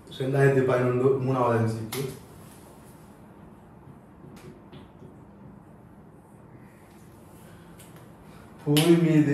ரெண்டாயிரத்தி பதினொன்று மூணாவது எம்சிக்கு பூமி மீது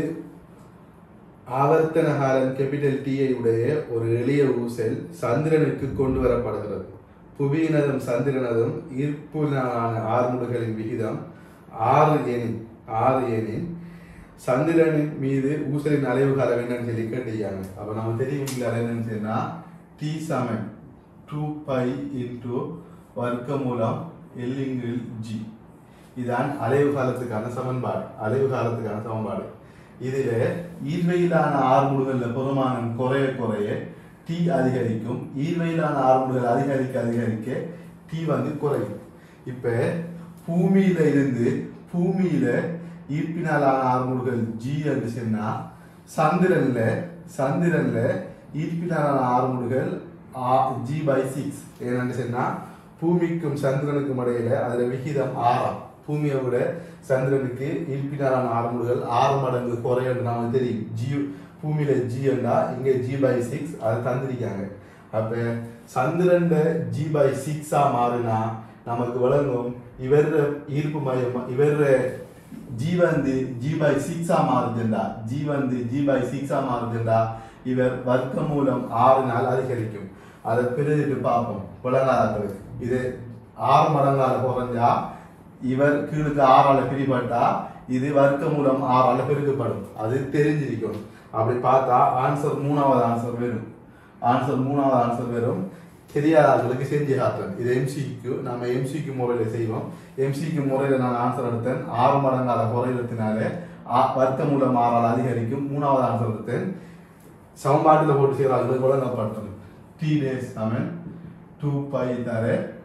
ஆவர்த்தன காலம் கேபிட்டல் டிஐ உடைய ஒரு எளிய ஊசல் சந்திரனுக்கு கொண்டு வரப்படுகிறது புவியினதும் சந்திரனதும் ஈர்ப்புனான ஆறுமுடுகளின் விகிதம் ஆறு எனின் ஆறு எனின் சந்திரனின் மீது ஊசலின் அலைவு காலம் என்னன்னு சொல்லி கேட்டிருக்காங்க அப்ப நம்ம தெரியும் இல்லை என்னன்னு சொன்னா டி சமன் டூ பை இன்டூ வர்க்கமூலம் எல்லிங்கில் ஜி இதான் அலைவு காலத்துக்கான சமன்பாடு அலைவு காலத்துக்கான சமன்பாடு இதுல ஈர்வையிலான ஆறுமுடுகள்ல பெருமானம் குறைய குறைய டி அதிகரிக்கும் ஈர்வையிலான ஆறுமுடுகள் அதிகரிக்க அதிகரிக்க டி வந்து குறையும் இப்ப பூமியில இருந்து பூமியில ஈர்ப்பினாலான ஆறுமுடுகள் ஜி என்று சொன்னா சந்திரன்ல சந்திரன்ல ஈர்ப்பினாலான ஆறுமுடுகள் ஜி பை சிக்ஸ் ஏன்னு சொன்னா பூமிக்கும் சந்திரனுக்கும் இடையில அதுல விகிதம் ஆறாம் பூமியை விட சந்திரனுக்கு ஈர்ப்பினாலான ஆறுமுடுகள் ஆறு மடங்கு குறையும் நமக்கு தெரியும் ஜி பூமியில ஜி என்றா இங்க ஜி பை சிக்ஸ் அதை தந்திருக்காங்க அப்ப சந்திரன் ஜி பை சிக்ஸா மாறினா நமக்கு விளங்கும் இவர் ஈர்ப்பு மையம் இவர் ஜி வந்து ஜி பை சிக்ஸா மாறுதுண்டா ஜி வந்து ஜி பை சிக்ஸா மாறுதுண்டா இவர் வர்க்க மூலம் ஆறு நாள் அதிகரிக்கும் அதை பிரித்து பார்ப்போம் விளங்காதவர்களுக்கு இது ஆறு மடங்கால குறைஞ்சா இவர் கீழுக்கு ஆறால பிரிபட்டா இது வர்க்க மூலம் ஆறால பெருக்கப்படும் அது தெரிஞ்சிருக்கணும் அப்படி பார்த்தா ஆன்சர் மூணாவது ஆன்சர் வரும் ஆன்சர் மூணாவது ஆன்சர் வரும் தெரியாத ஆட்களுக்கு செஞ்சு காட்டுறேன் இது எம்சிக்கு நம்ம எம்சிக்கு முறையில் செய்வோம் எம்சிக்கு முறையில் நான் ஆன்சர் எடுத்தேன் ஆறு மடங்கால குறையிறதுனால வர்க்க மூலம் ஆறால் அதிகரிக்கும் மூணாவது ஆன்சர் எடுத்தேன் சமன்பாட்டில் போட்டு செய்கிற ஆட்களுக்கு வழங்கப்பட்டது டி டேஸ் சமன் டூ பை தர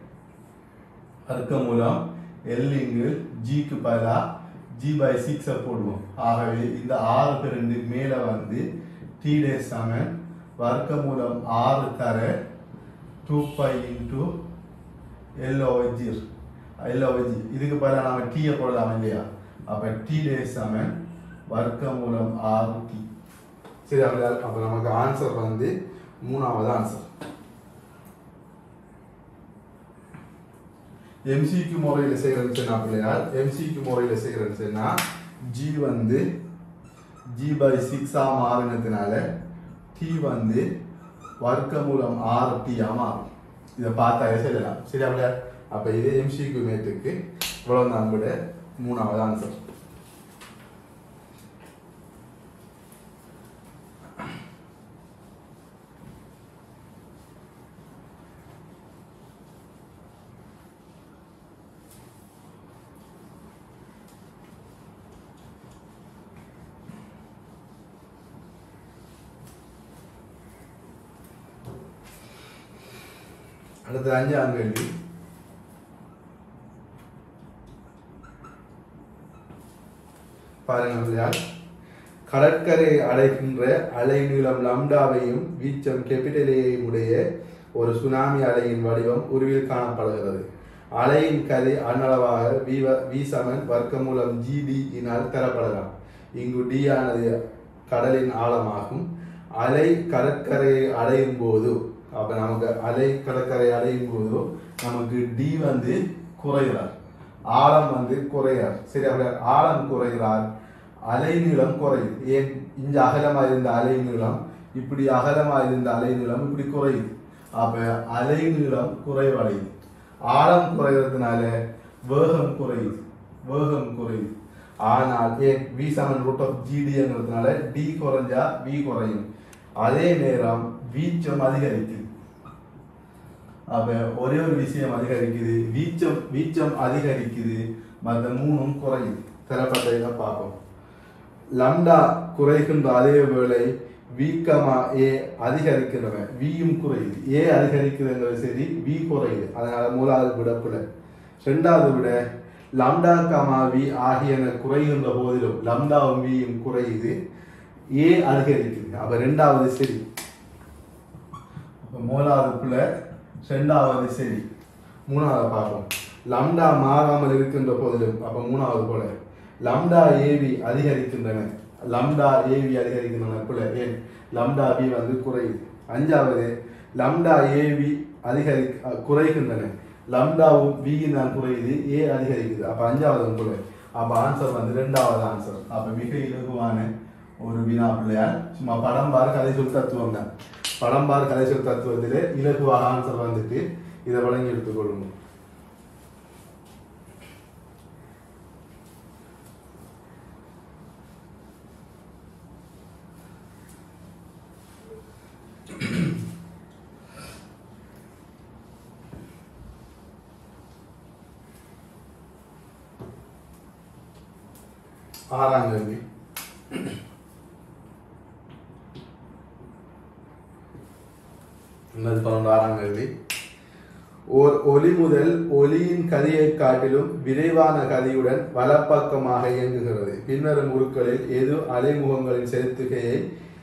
வர்க்க மூலம் எல்லிங்கு ஜிக்கு பதிலா ஜி பை சிக்ஸை போடுவோம் ஆகவே இந்த ஆறு பிறண்டு மேலே வந்து டி டேஸ் சமன் வர்க்க மூலம் ஆறு தர டூ பை இன்டூ எல்ஓஜி எல்ஓஜி இதுக்கு பதிலாக நம்ம டீயை போடலாம் இல்லையா அப்போ டி டேஸ் சமன் வர்க்க மூலம் ஆறு டி சரி அப்படி அப்போ நமக்கு ஆன்சர் வந்து மூணாவது ஆன்சர் எம்சிக்கு முறையில் செய்கிறேன்னு சொன்னா பிள்ளையார் எம்சிக்கு முறையில் செய்கிறேன்னு சொன்னா ஜி வந்து ஜி பை சிக்ஸாக மாறினதுனால டி வந்து வர்க்க மூலம் ஆறு டீயா மாறும் இதை பார்த்தாலே சொல்லலாம் சரி அப்படியா அப்போ இது எம்சிக்கு மேட்டுக்கு இவ்வளோ தான் விட மூணாவது ஆன்சர் அடுத்து அஞ்சாம் கேள்வி பாருங்க பிள்ளையார் கடற்கரை அடைகின்ற அலை நீளம் லம்டாவையும் வீச்சம் கேபிட்டலையும் உடைய ஒரு சுனாமி அலையின் வடிவம் உருவில் காணப்படுகிறது அலையின் கதை அன்னளவாக வி வி சமன் வர்க்கமூலம் ஜிடி இனால் தரப்படலாம் இங்கு டி ஆனது கடலின் ஆழமாகும் அலை கடற்கரையை அடையும் போது அப்ப நமக்கு அலை கடற்கரை அடையும் போது நமக்கு டி வந்து குறைகிறார் ஆழம் வந்து குறையார் சரி அப்படி ஆழம் குறைகிறார் அலை நீளம் குறையுது ஏன் இங்க அகலமா இருந்த அலை நீளம் இப்படி அகலமா இருந்த அலை நீளம் இப்படி குறையுது அப்ப அலை நீளம் குறைவடையுது ஆழம் குறைகிறதுனால வேகம் குறையுது வேகம் குறையுது ஆனால் ஏன் வி சமன் ரூட் ஆஃப் ஜிடிங்கிறதுனால டி குறைஞ்சா வி குறையும் அதே நேரம் வீச்சம் அதிகரிக்குது அப்ப ஒரே ஒரு விஷயம் அதிகரிக்குது வீச்சம் வீச்சம் அதிகரிக்குது மற்ற மூணும் குறையுது தரப்பட்டதை பார்ப்போம் லம்டா குறைகின்ற அதே வேளை வீக்கமா ஏ அதிகரிக்கிறவன் வியும் குறையுது ஏ அதிகரிக்குதுங்கிறது சரி வி குறையுது அதனால மூலாவது விடப்புல ரெண்டாவது விட லம்டா கமா வி ஆகியன குறைகின்ற போதிலும் லம்டாவும் வியும் குறையுது ஏ அதிகரிக்குது அப்ப ரெண்டாவது சரி அப்ப மூலாவது புல ரெண்டாவது சரி மூணாவது பார்ப்போம் லம்டா மாறாமல் இருக்கின்ற போதிலும் அப்ப மூணாவது போல லம்டா ஏவி அதிகரிக்கின்றன லம்டா ஏவி அதிகரிக்கின்றன புல ஏன் லம்டா பி வந்து குறையுது அஞ்சாவது லம்டா ஏவி அதிகரி அஹ், குறைகின்றன லம்டாவும் வியும் தான் குறையுது ஏ அதிகரிக்குது அப்ப அஞ்சாவது குறை அப்ப ஆன்சர் வந்து ரெண்டாவது ஆன்சர் அப்ப மிக இலகுவான ஒரு வினா பிள்ளையார் சும்மா படம் பார் கதை சொல் தத்துவம் தான் படம் பார் கதை சொல் தத்துவத்திலே இலகுவாக ஆன்சர் வந்துட்டு இதை வழங்கி எடுத்துக்கொள்ளுங்க ஆறாம் கேள்வி என்னது பன்னெண்டு ஆறாம் கேள்வி ஓர் ஒலி முதல் ஒலியின் கதியை காட்டிலும் விரைவான கதியுடன் வலப்பக்கமாக இயங்குகிறது பின்வரும் உருக்களில் எது அலைமுகங்களின் செலுத்துகையை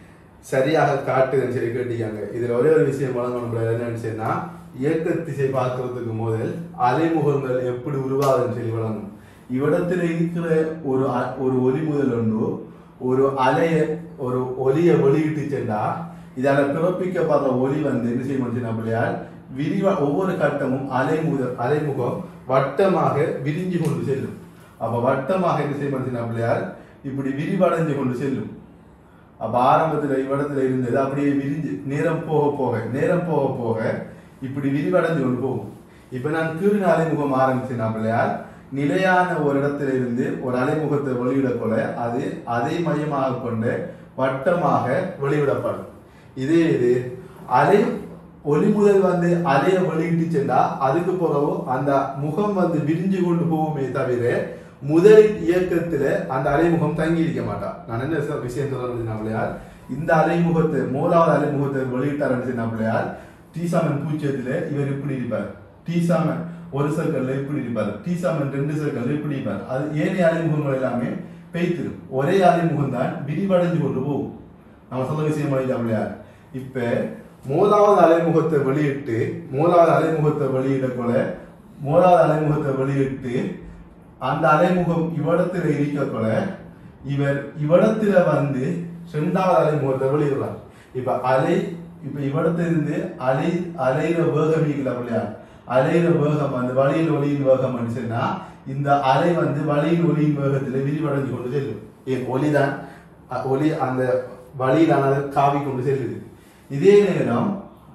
சரியாக காட்டுதுன்னு சொல்லி கேட்டீங்க இதுல ஒரே ஒரு விஷயம் வழங்கணும் என்னன்னு சொன்னா இயக்க திசை பார்க்கறதுக்கு முதல் அலைமுகங்கள் எப்படி உருவாகுதுன்னு சொல்லி வழங்கும் இவ்விடத்துல இருக்கிற ஒரு அ- ஒரு ஒலி முதல் ஒன்று ஒரு அலைய ஒரு ஒலியை வெளியிட்டு சென்றா இதால பிறப்பிக்கப்படுற ஒலி வந்து என்ன செய்ய முடியும் பிள்ளையார் விரிவா ஒவ்வொரு கட்டமும் அலைமுக அலைமுகம் வட்டமாக விரிஞ்சு கொண்டு செல்லும் அப்ப வட்டமாக என்ன செய்ய முடியும் பிள்ளையார் இப்படி விரிவடைஞ்சு கொண்டு செல்லும் அப்ப ஆரம்பத்துல இவ்விடத்துல இருந்தது அப்படியே விரிஞ்சு நேரம் போக போக நேரம் போக போக இப்படி விரிவடைஞ்சு கொண்டு போகும் இப்ப நான் கீழ் அலைமுகம் ஆரம்பிச்சேன் பிள்ளையார் நிலையான ஒரு இடத்துல இருந்து ஒரு அலைமுகத்தை வெளியிட போல அது அதை மையமாக கொண்டு வட்டமாக வெளியிடப்படும் இதே இது அலை ஒளி முதல் வந்து அலையை வெளியிட்டு சென்றா அதுக்கு பிறகு அந்த முகம் வந்து விரிஞ்சு கொண்டு போகுமே தவிர முதல் இயக்கத்துல அந்த அலைமுகம் தங்கி இருக்க மாட்டா நான் என்ன சொ- விஷயம் சொல்றேன் நம்மளையார் இந்த அலைமுகத்தை மூலாவது அலைமுகத்தை வெளியிட்டாருன்னு நம்மளையார் டீசாமன் பூச்சியத்துல இவர் இப்படி இருப்பார் டீசாமன் ஒரு சர்க்கிள்ல இப்படி இருப்பார் டீசாமன் ரெண்டு சர்க்கிள்ல இப்படி இருப்பார் அது ஏனைய அலைமுகங்கள் எல்லாமே பெய்த்திரும் ஒரே அலைமுகம் தான் விரிவடைஞ்சு கொண்டு போகும் நம்ம சொல்ல விஷயம் நம்மளையார் இப்ப மூலாவது அலைமுகத்தை வெளியிட்டு மூலாவது அலைமுகத்தை வெளியிட போல மூலாவது அலைமுகத்தை வெளியிட்டு அந்த அலைமுகம் இவ்விடத்துல இருக்க போல இவர் இவ்விடத்துல வந்து இரண்டாவது அலைமுகத்தை வெளியிடுறார் இப்ப அலை இப்ப இவ்விடத்துல இருந்து அலை அலையிற வேகம் இருக்குல்ல இல்லையா அலையிற வேகம் அந்த வழியில் ஒளியின் வேகம் சொன்னா இந்த அலை வந்து வழியின் ஒளியின் வேகத்துல விரிவடைஞ்சு கொண்டு செல்லும் ஏன் ஒளிதான் அ- ஒளி அந்த வழியிலான காவி கொண்டு செல்லுது இதே நேரம்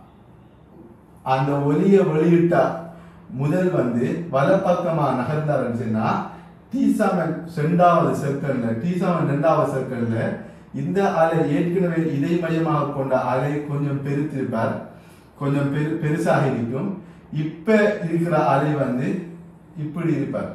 அந்த ஒலியை வெளியிட்ட முதல் வந்து வலப்பக்கமா நகர்ந்தாருன்னு சொன்னா டீசாமன் ரெண்டாவது சர்க்கிள்ல டீசாமன் ரெண்டாவது சர்க்கிள்ல இந்த அலை ஏற்கனவே இதை மையமாக கொண்ட அலை கொஞ்சம் பெருத்திருப்பார் கொஞ்சம் பெரு பெருசாக இருக்கும் இப்ப இருக்கிற அலை வந்து இப்படி இருப்பார்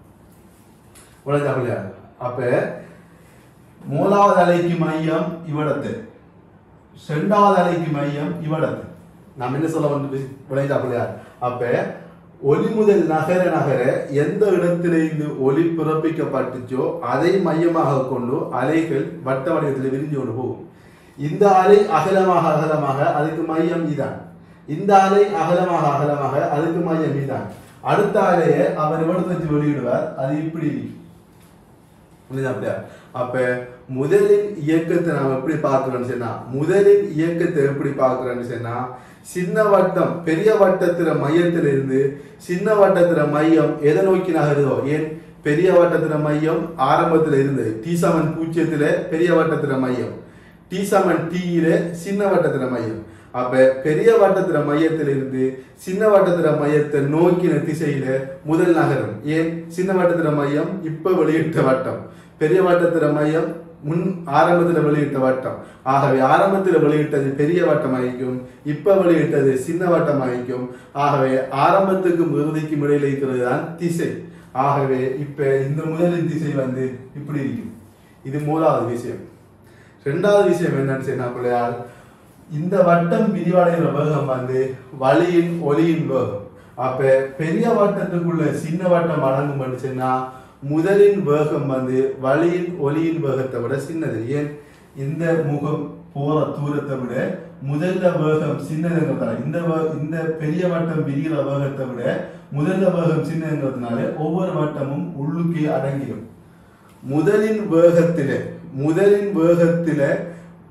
உலக அப்ப மூலாவது அலைக்கு மையம் இவ்விடத்து இரண்டாவது அலைக்கு மையம் இவ்விடத்து நாம் என்ன சொல்ல வந்து விளைஞ்சா பிள்ளையார் அப்ப ஒலி முதல் நகர நகர எந்த இடத்திலிருந்து ஒலி பிறப்பிக்கப்பட்டுச்சோ அதை மையமாக கொண்டு அலைகள் வட்ட வடிவத்தில் விரிஞ்சு கொண்டு போகும் இந்த அலை அகலமாக அகலமாக அதுக்கு மையம் இதான் இந்த அலை அகலமாக அகலமாக அதுக்கு மையம் இதான் அடுத்த அலையை அவர் இவ்வளவு வச்சு வெளியிடுவார் அது இப்படி இருக்கும் புரியுதா அப்படியா அப்ப முதலின் இயக்கத்தை நாம் எப்படி பார்க்கிறோம்னு சொன்னா முதலின் இயக்கத்தை எப்படி பார்க்கிறோம்னு சொன்னா சின்ன வட்டம் பெரிய வட்டத்துல மையத்துல இருந்து சின்ன வட்டத்துல மையம் எதை நோக்கி நகருதோ ஏன் பெரிய வட்டத்துல மையம் ஆரம்பத்துல இருந்தது டி சமன் பூஜ்ஜியத்துல பெரிய வட்டத்துல மையம் டி சமன் டீயில சின்ன வட்டத்துல மையம் அப்ப பெரிய வட்டத்துல மையத்துல இருந்து சின்ன வட்டத்துல மையத்தை நோக்கின திசையில முதல் நகரம் ஏன் சின்ன வட்டத்துல மையம் இப்ப வெளியிட்ட வட்டம் பெரிய வட்டத்துல மையம் முன் ஆரம்பத்துல வெளியிட்ட வட்டம் ஆகவே ஆரம்பத்துல வெளியிட்டது பெரிய வட்டமாயிக்கும் இப்ப வெளியிட்டது சின்ன வட்டமாயிக்கும் ஆகவே ஆரம்பத்துக்கும் இறுதிக்கும் இடையில இருக்கிறது தான் திசை ஆகவே இப்ப இந்த முதலின் திசை வந்து இப்படி இருக்கும் இது மூணாவது விஷயம் ரெண்டாவது விஷயம் என்னன்னு சொன்னா பிள்ளையார் இந்த வட்டம் விரிவடைகிற வேகம் வந்து வழியின் ஒளியின் வேகம் அப்ப பெரிய வட்டத்துக்குள்ள சின்ன வட்டம் அடங்கும் சொன்னா முதலின் வேகம் வந்து வழியின் ஒளியின் வேகத்தை விட சின்னது ஏன் இந்த முகம் போற தூரத்தை விட முதல்ல வேகம் சின்னதுங்கிறதால இந்த வே- இந்த பெரிய வட்டம் விரிகிற வேகத்தை விட முதல்ல வேகம் சின்னதுங்கிறதுனால ஒவ்வொரு வட்டமும் உள்ளுக்கே அடங்கிடும் முதலின் வேகத்தில முதலின் வேகத்தில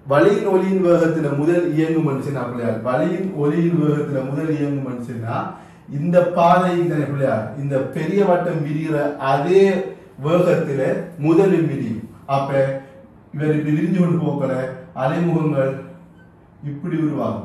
வலியின் ஒலியின் வேகத்துல முதல் இயங்கும் மனுஷனா பிள்ளையார் வலியின் ஒலியின் வேகத்துல முதல் இயங்கும் மனுஷனா இந்த பாதை தானே பிள்ளையார் இந்த பெரிய வட்டம் விரிகிற அதே வேகத்துல முதலில் விரியும் அப்ப இவர் இப்படி விரிஞ்சு கொண்டு போக்கல அலைமுகங்கள் இப்படி உருவாகும்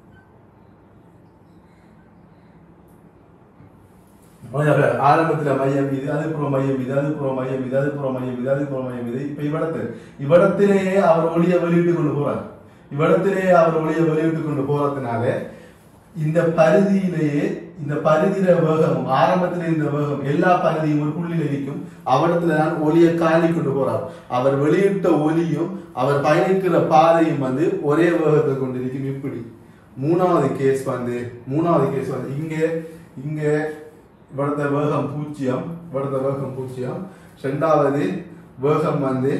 அதாவது ஆரம்பத்துல மையம் இது அதுக்கப்புறம் மையம் இது அதுக்கப்புறம் மையம் இது அதுக்கப்புறம் மையம் இது அதுக்கப்புறம் மையம் இது இப்ப இவ்விடத்து இவ்விடத்திலேயே அவர் ஒளிய வெளியிட்டு கொண்டு போறார் இவ்விடத்திலேயே அவர் ஒளிய வெளியிட்டு கொண்டு போறதுனால இந்த பரிதியிலேயே இந்த பரிதியில வேகமும் ஆரம்பத்துல இந்த வேகம் எல்லா பரிதியும் ஒரு புள்ளியில் இருக்கும் அவடத்துல தான் ஒளியை காலி கொண்டு போறார் அவர் வெளியிட்ட ஒலியும் அவர் பயணிக்கிற பாதையும் வந்து ஒரே வேகத்தை கொண்டிருக்கும் இப்படி மூணாவது கேஸ் வந்து மூணாவது கேஸ் வந்து இங்க இங்க இവിടുത്തെ வேகம் பூஜ்ஜியம் இവിടുത്തെ வேகம் பூஜ்ஜியம் ரெண்டாவது வேகம் வந்து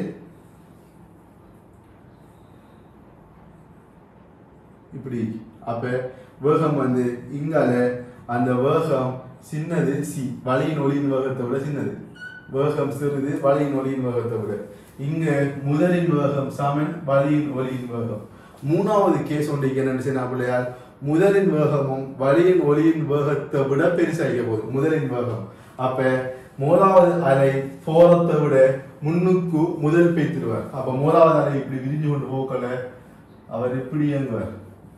இப்படி அப்ப வேகம் வந்து இங்கால அந்த வேகம் சின்னது சி வழியின் ஒளியின் வேகத்தை விட சின்னது வேகம் சிறிது வழியின் ஒளியின் வேகத்தை விட இங்க முதலின் வேகம் சமன் வழியின் ஒளியின் வேகம் மூணாவது கேஸ் ஒன்றைக்கு என்னன்னு சொன்னா பிள்ளையார் முதலின் வேகமும் வழியின் ஒளியின் வேகத்தை விட பெருசாக போகுது முதலின் வேகம் அப்ப மூணாவது அலை போறதை விட முன்னுக்கு முதல் பேத்திடுவார் அப்ப மூணாவது அலை இப்படி விரிஞ்சு கொண்டு போக்கல அவர் இப்படி இயங்குவார்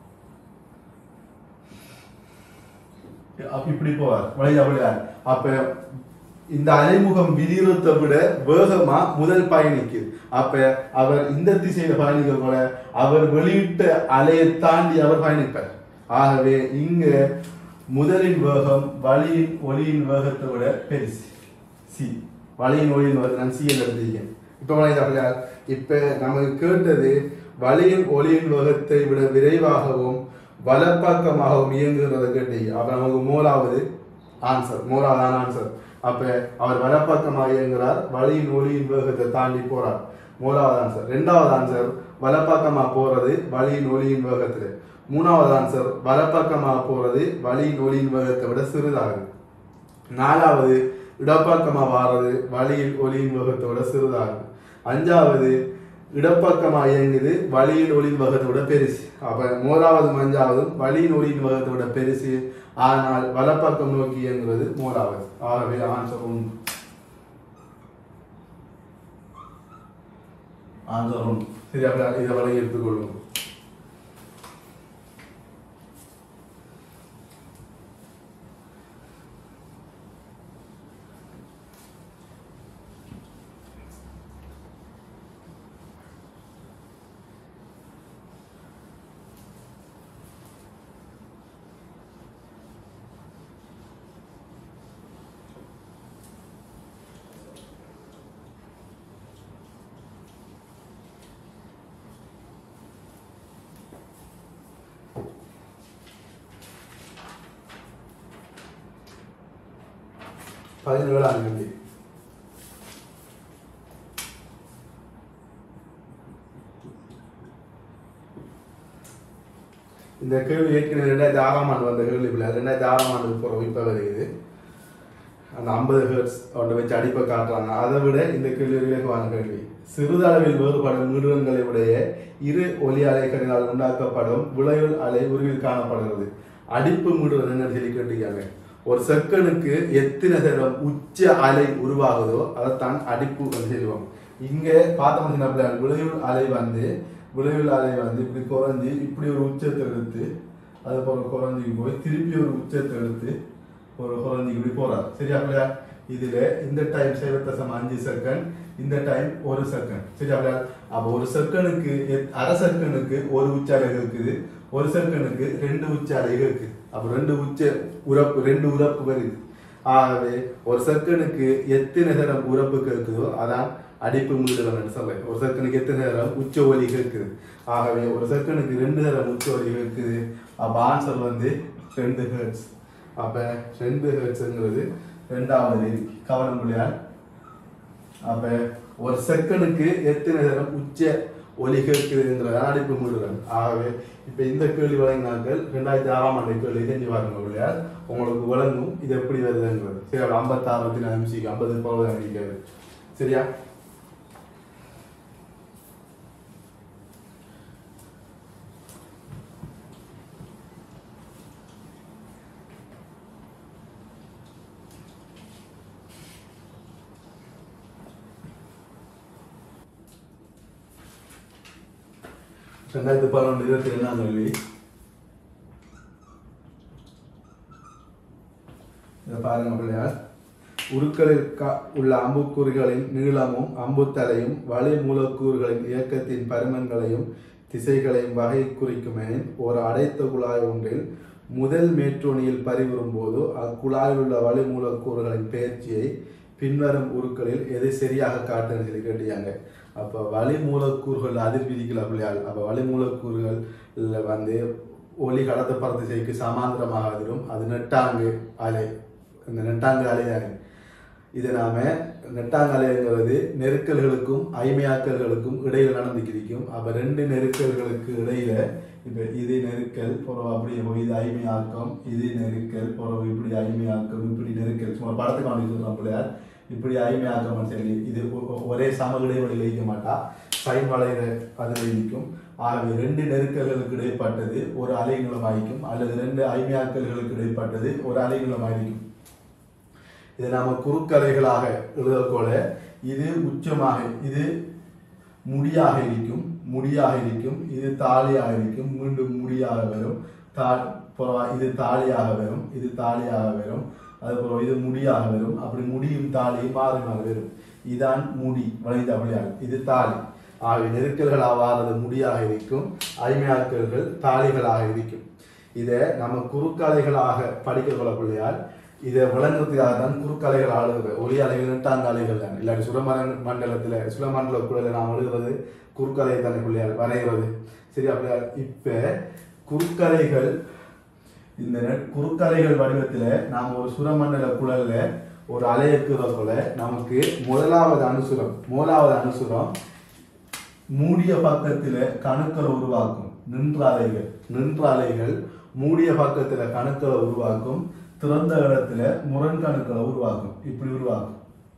அப்ப இப்படி போவார் வழியா வழியார் அப்ப இந்த அலைமுகம் விரிகிறதை விட வேகமா முதல் பயணிக்குது அப்ப அவர் இந்த திசையில பயணிக்க கூட அவர் வெளியிட்ட அலையை தாண்டி அவர் பயணிப்பார் ஆகவே இங்க முதலின் வேகம் வழியின் ஒளியின் வேகத்தை விட பெருசு சி வழியின் ஒளியின் வேகத்தை நான் சி எழுதியிருக்கேன் இப்ப வழியா இப்ப நமக்கு கேட்டது வழியின் ஒளியின் வேகத்தை விட விரைவாகவும் வலப்பக்கமாகவும் இயங்குகிறத கேட்டீங்க அப்ப நமக்கு மூலாவது ஆன்சர் மூலாவதான ஆன்சர் அப்ப அவர் வலப்பக்கமாக இயங்குறார் வழியின் ஒளியின் வேகத்தை தாண்டி போறார் மூலாவது ஆன்சர் ரெண்டாவது ஆன்சர் வலப்பக்கமா போறது வழியின் ஒளியின் வேகத்துல மூணாவது ஆன்சர் வலப்பக்கமா போறது வழியின் ஒளியின் வேகத்தை விட சிறிதாகுது நாலாவது இடப்பக்கமா வாரது வழியின் ஒளியின் வேகத்தை விட சிறிதாகுது அஞ்சாவது இடப்பக்கமா இயங்குது வழியின் ஒளியின் வேகத்தை விட பெருசு அப்ப மூணாவது அஞ்சாவதும் வழியின் ஒளியின் வேகத்தை விட பெருசு ஆனால் வலப்பக்கம் நோக்கி இயங்குறது மூணாவது ஆகவே ஆன்சர் ஒன்று ஆன்சர் ஒன்று சரி அப்படி இதை வழங்கி எடுத்துக்கொள்ளும் பதினேழாம் தேதி இந்த கேள்வி ஏற்கனவே ரெண்டாயிரத்தி ஆறாம் ஆண்டு வந்த கேள்வி இல்லை ரெண்டாயிரத்தி ஆறாம் ஆண்டு போகிற இப்போ வருகிறது அந்த ஐம்பது ஹெர்ட்ஸ் ஒன்றை வச்சு அடிப்பை காட்டுறாங்க அதை விட இந்த கேள்வி விவேகமான கேள்வி சிறிதளவில் வேறுபடும் மீடுரங்களை உடைய இரு ஒலி அலைகளினால் உண்டாக்கப்படும் விளைவுள் அலை உருவில் காணப்படுகிறது அடிப்பு மீடுரன் என்ன சொல்லி கேட்டுக்காங்க ஒரு செகண்டுக்கு எத்தனை தரம் உச்ச அலை உருவாகுதோ அதைத்தான் அடிப்பு என்று சொல்லுவோம் இங்க பார்த்தோம்னா விளைவுள் அலை வந்து விளைவுள் அலை வந்து இப்படி குறைஞ்சி இப்படி ஒரு உச்சத்தை எடுத்து அது போல குறைஞ்சி போய் திருப்பி ஒரு உச்சத்தை எடுத்து ஒரு குறைஞ்சி இப்படி போறார் சரியா பிள்ளையா இதுல இந்த டைம் சைவத்தசம் அஞ்சு செகண்ட் இந்த டைம் ஒரு செகண்ட் சரியா பிள்ளையா அப்போ ஒரு செகண்டுக்கு எத்- அரை செகண்டுக்கு ஒரு உச்சாலை இருக்குது ஒரு செகண்டுக்கு ரெண்டு உச்சாலை இருக்கு அப்போ ரெண்டு உச்ச உறப்பு ரெண்டு உறப்பு வருது ஆகவே ஒரு செகண்டுக்கு எத்தனை தரம் உறப்பு கேட்குதோ அதான் அடிப்பு மீடுகள் சொல்றேன் ஒரு செகண்டுக்கு எத்தனை தரம் உச்ச ஒலி கேட்குது ஆகவே ஒரு செகண்டுக்கு ரெண்டு தரம் உச்ச ஒலி கேட்குது அப்ப ஆன்சர் வந்து ரெண்டு ஹெர்ட்ஸ் அப்ப ரெண்டு ஹெர்ட்ஸ்ங்கிறது ரெண்டாவது கவனம் முடியாது அப்ப ஒரு செகண்டுக்கு எத்தனை தரம் உச்ச ஒலி கேட்குதுங்கிற அடிப்பு மீடுகள் ஆகவே இப்ப இந்த கேள்வி வழங்கினார்கள் ரெண்டாயிரத்தி ஆறாம் ஆண்டு கேள்வி செஞ்சு பாருங்க பிள்ளையார் உங்களுக்கு விளங்கும் இது எப்படி வருதுங்கிறது சரி அப்ப ஐம்பத்தாறு பத்தி நான் எம்சிக்கு ஐம்பது பரவாயில்ல நினைக்காது சரியா ரெண்டாயிரத்தி பதினொன்று இருபத்தி ரெண்டாம் கேள்வி இதை பாருங்க பிள்ளையார் உருக்களில் கா- உள்ள அம்புக்கூறுகளின் நீளமும் அம்புத்தலையும் வளி மூலக்கூறுகளின் இயக்கத்தின் பருமன்களையும் திசைகளையும் வகை குறிக்குமெனின் ஒரு அடைத்த குழாய் ஒன்றில் முதல் மேற்றோணியில் பரிவுறும் போது அக்குழாயில் உள்ள வளி மூலக்கூறுகளின் பெயர்ச்சியை பின்வரும் உருக்களில் எது சரியாக காட்டுன்னு சொல்லி கேட்டியாங்க அப்போ வளி மூலக்கூறுகள் அதிர்விதிக்கல பிள்ளையாள் அப்போ வளி மூலக்கூறுகள்ல வந்து ஒளி கடத்த பரத்து செய்க்கு சமாந்திரமாக அதிரும் அது நெட்டாங்கு அலை இந்த நெட்டாங்கு அலை தானே இது நாம நெட்டாங்கு அலைங்கிறது நெருக்கல்களுக்கும் ஐமையாக்கல்களுக்கும் இடையில நடந்துக்கிருக்கும் அப்ப ரெண்டு நெருக்கல்களுக்கு இடையில இப்ப இது நெருக்கல் பிறகு அப்படியே போய் இது ஐமையாக்கம் இது நெருக்கல் பிறகு இப்படி ஐமையாக்கம் இப்படி நெருக்கல் சும்மா படத்துக்கு காண்டி சொல்றோம் பிள்ளையார் இப்படி ஐமையாக்கம் சொல்லி இது ஒ- ஒ- ஒரே சம இடைவெளியில் வைக்க மாட்டா சைன் வளைகிற அதில் இருக்கும் ஆகவே ரெண்டு நெருக்கல்களுக்கு இடைப்பட்டது ஒரு அலைநீளமாയിരിக்கும் அல்லது ரெண்டு ஐமையாக்கல்களுக்கு இடைப்பட்டது ஒரு அலைநீளமாയിരിக்கும் இதை நாம குறுக்கலைகளாக எழுதக்கூட இது உச்சமாக இது முடியாக இருக்கும் முடியாக இருக்கும் இது தாலியாக இருக்கும் மீண்டும் முடியாக வரும் தா புறவா இது தாலியாக வரும் இது தாலியாக வரும் அதுபோல் இது முடியாக வரும் அப்படி முடியும் தாலியும் மாறி மாறி வரும் இதான் முடி வளைந்த அப்படியாக இது தாலி ஆகவே நெருக்கல்களாக வாரது முடியாக இருக்கும் ஐமையாக்கல்கள் தாலிகளாக இருக்கும் இதை நம்ம குறுக்கலைகளாக படிக்க கொள்ள பிள்ளையால் இதை விளங்குறதுக்காக தான் குறுக்கலைகள் ஆளுகிற ஒளி அலைகள் நெட்டாங்க அலைகள் தான் இல்லாட்டி சுரமர மண்டலத்தில் சுரமண்டல குழல நாம் எழுதுறது குறுக்கலை தானே பிள்ளையார் வரைகிறது சரி அப்படியா இப்ப குறுக்கலைகள் இந்த நெட்- குறுக்கலைகள் வடிவத்துல நாம் ஒரு சுரமண்டல குழல்ல ஒரு அலையக்குற போல நமக்கு முதலாவது அனுசுரம் மூலாவது அனுசுரம் மூடிய பக்கத்துல கணுக்களை உருவாக்கும் நின்ற அலைகள் நின்ற அலைகள் மூடிய பக்கத்துல கணுக்களை உருவாக்கும் திறந்த இடத்துல முரண்கணுக்களை உருவாக்கும் இப்படி உருவாக்கும்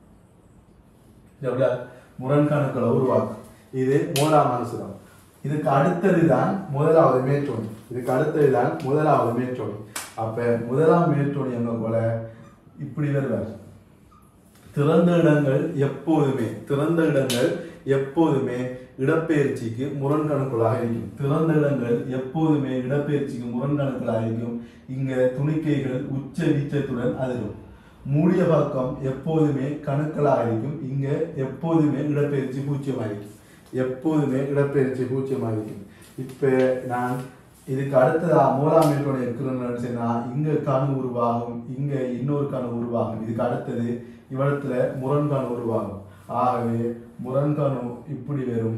எப்படியா முரண்கணுக்களை உருவாக்கும் இது மூலாம் அனுசுரம் இதுக்கு அடுத்தது தான் முதலாவது மேற்றோணி இதுக்கு அடுத்தது தான் முதலாவது மேற்றோணி அப்ப முதலாம் மேற்றோணி எங்க போல இப்படி வருவார் திறந்த இடங்கள் எப்போதுமே திறந்த இடங்கள் எப்போதுமே இடப்பெயர்ச்சிக்கு முரண்கணுக்களாக இருக்கும் திறந்த இடங்கள் எப்போதுமே இடப்பெயர்ச்சிக்கு முரண்கணுக்களாக இருக்கும் இங்க துணிக்கைகள் உச்ச வீச்சத்துடன் அதிரும் மூடிய பக்கம் எப்போதுமே கணுக்களாக இருக்கும் இங்க எப்போதுமே இடப்பெயர்ச்சி பூச்சியமாக இருக்கும் எப்போதுமே இடப்பெயர்ச்சி பூச்சியமாக இருக்கும் இப்ப நான் இதுக்கு அடுத்ததா மூலாம் மேற்கொண்டு இருக்கிறேன்னு சொன்னா இங்க கணு உருவாகும் இங்க இன்னொரு கணு உருவாகும் இதுக்கு அடுத்தது இவ்விடத்துல முரண்கணு உருவாகும் ஆகவே முரண்கணு இப்படி வரும்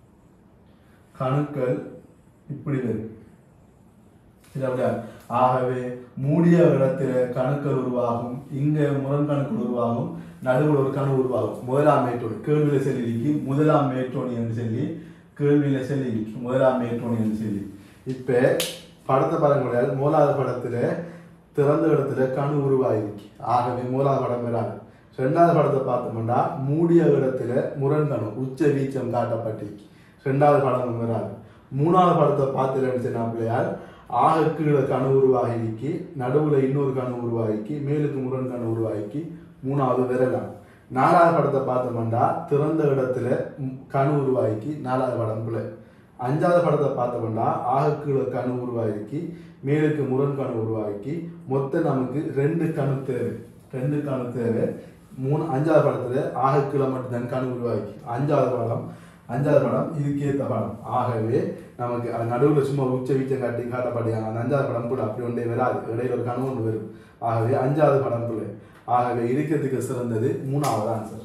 கணுக்கள் இப்படி வரும் சரி அப்படியா ஆகவே மூடிய இடத்துல கணுக்கள் உருவாகும் இங்க முரண்கணுக்கள் உருவாகும் நடுவில் ஒரு கணு உருவாகும் முதலாம் மேற்றோணி கேள்வியில செல்லிக்கு முதலாம் மேற்றோணி என்று சொல்லி கேள்வியில செல்லிக்கு முதலாம் மேற்றோணி என்று சொல்லி இப்ப படத்தை பாருங்கள் மூலாவது படத்துல திறந்த இடத்துல கணு உருவாகிருக்கு ஆகவே மூலாவது படம் வராது ரெண்டாவது படத்தை பார்த்தோம்னா மூடிய இடத்துல முரண்கணு உச்ச வீச்சம் காட்டப்பட்டிருக்கு ரெண்டாவது படம் வராது மூணாவது படத்தை பார்த்துலன்னு சொன்னா பிள்ளையார் ஆக கீழே கணு உருவாகிக்கு நடுவுல இன்னொரு கணு உருவாகிக்கு மேலுக்கு முரண் கணு உருவாகிக்கு மூணாவது விரலாம் நாலாவது படத்தை பார்த்தோம்னா திறந்த இடத்துல ம், கணு உருவாகிக்கு நாலாவது படம் பிள்ளை அஞ்சாவது படத்தை பார்த்தோம்னா ஆக கீழே கணு உருவாகிக்கு மேலுக்கு முரண் கணு உருவாகிக்கு மொத்தம் நமக்கு ரெண்டு கணு தேவை ரெண்டு கணு தேவை மூணு அஞ்சாவது படத்துல ஆக கீழே மட்டும்தான் கணு உருவாகிக்கு அஞ்சாவது படம் அஞ்சாவது படம் இதுக்கேத்த படம் ஆகவே நமக்கு அது நடுவில் சும்மா உச்ச வீச்சம் காட்டி காட்டப்படியாங்க அந்த அஞ்சாவது படம் கூட அப்படி ஒன்றே வராது இடையில ஒரு கனவு ஒன்று வரும் ஆகவே அஞ்சாவது படம் கூட ஆகவே இருக்கிறதுக்கு சிறந்தது மூணாவது ஆன்சர்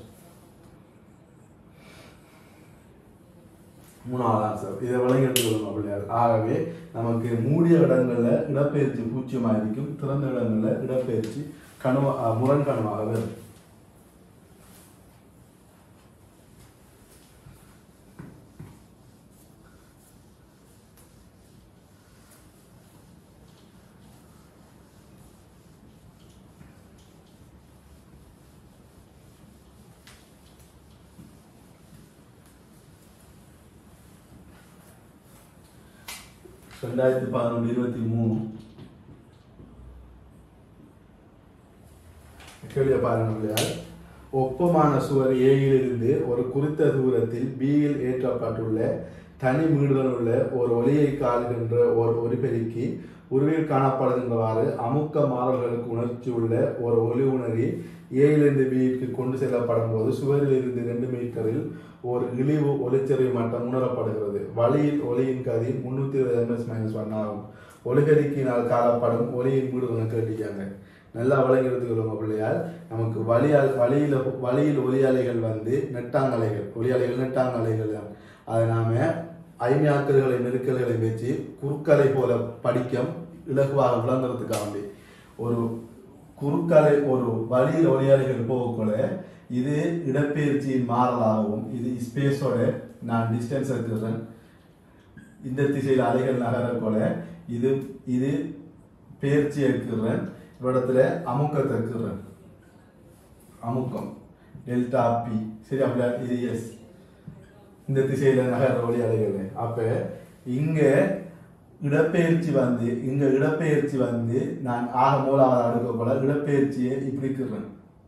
மூணாவது ஆன்சர் இதை விளங்கி எடுத்துக்கொள்ளும் பிள்ளையார் ஆகவே நமக்கு மூடிய இடங்கள்ல இடப்பெயர்ச்சி பூச்சியமாக இருக்கும் திறந்த இடங்கள்ல இடப்பெயர்ச்சி கனவு முரண் கனவாக வரும் ரெண்டாயிரத்தி பதினொன்று இருபத்தி மூணு கேள்வியை பாருங்க பிள்ளையார் ஒப்பமான சுவர் ஏயிலிருந்து ஒரு குறித்த தூரத்தில் பியில் ஏற்றப்பட்டுள்ள தனி மீடுடன் உள்ள ஒரு ஒலியை காலுகின்ற ஒரு ஒலிபெருக்கி உருவில் காணப்படுகின்றவாறு அமுக்க மாறல்களுக்கு உணர்ச்சி உள்ள ஒரு ஒலி உணரி ஏயிலிருந்து பிக்கு கொண்டு செல்லப்படும் போது சுவரில் இருந்து ரெண்டு மீட்டரில் ஒரு இழிவு ஒளிச்செறிவு மட்டம் உணரப்படுகிறது வழியில் ஒலியின் கதி முன்னூத்தி இருபது எம்எஸ் மைனஸ் ஒன் ஆகும் ஒலிபெருக்கினால் காணப்படும் ஒலியின் மீடுதனை கேட்டிருக்காங்க நல்லா விளங்கி எடுத்துக்கொள்ளுங்க பிள்ளையால் நமக்கு வழியால் வழியில் வழியில் ஒலி அலைகள் வந்து நெட்டாங்கலைகள் ஒலி அலைகள் நெட்டாங்கலைகள் தான் அதை நாம ஐமியாக்கல்களை நெருக்கல்களை வச்சு குறுக்கலை போல படிக்கம் இலகுவாக விளங்குறதுக்காக வேண்டி ஒரு குறுக்கலை ஒரு வழியில் ஒளியாளிகள் போகக்குள்ள இது இடப்பெயர்ச்சியின் மாறலாகவும் இது ஸ்பேஸோட நான் டிஸ்டன்ஸ் எடுத்துக்கிறேன் இந்த திசையில் அலைகள் நகரக்கொள்ள இது இது பெயர்ச்சி எடுக்கிறேன் இவ்விடத்துல அமுக்கத்தை எடுக்கிறேன் அமுக்கம் டெல்டா பி சரி அப்படியா இது எஸ் இந்த திசையில நகர ஒளி அலைகள் அப்ப இங்க இடப்பெயர்ச்சி வந்து இங்க இடப்பெயர்ச்சி வந்து நான் ஆக மூலாவது அடுக்க போல இடப்பெயர்ச்சியை இப்படி இருக்கிறேன்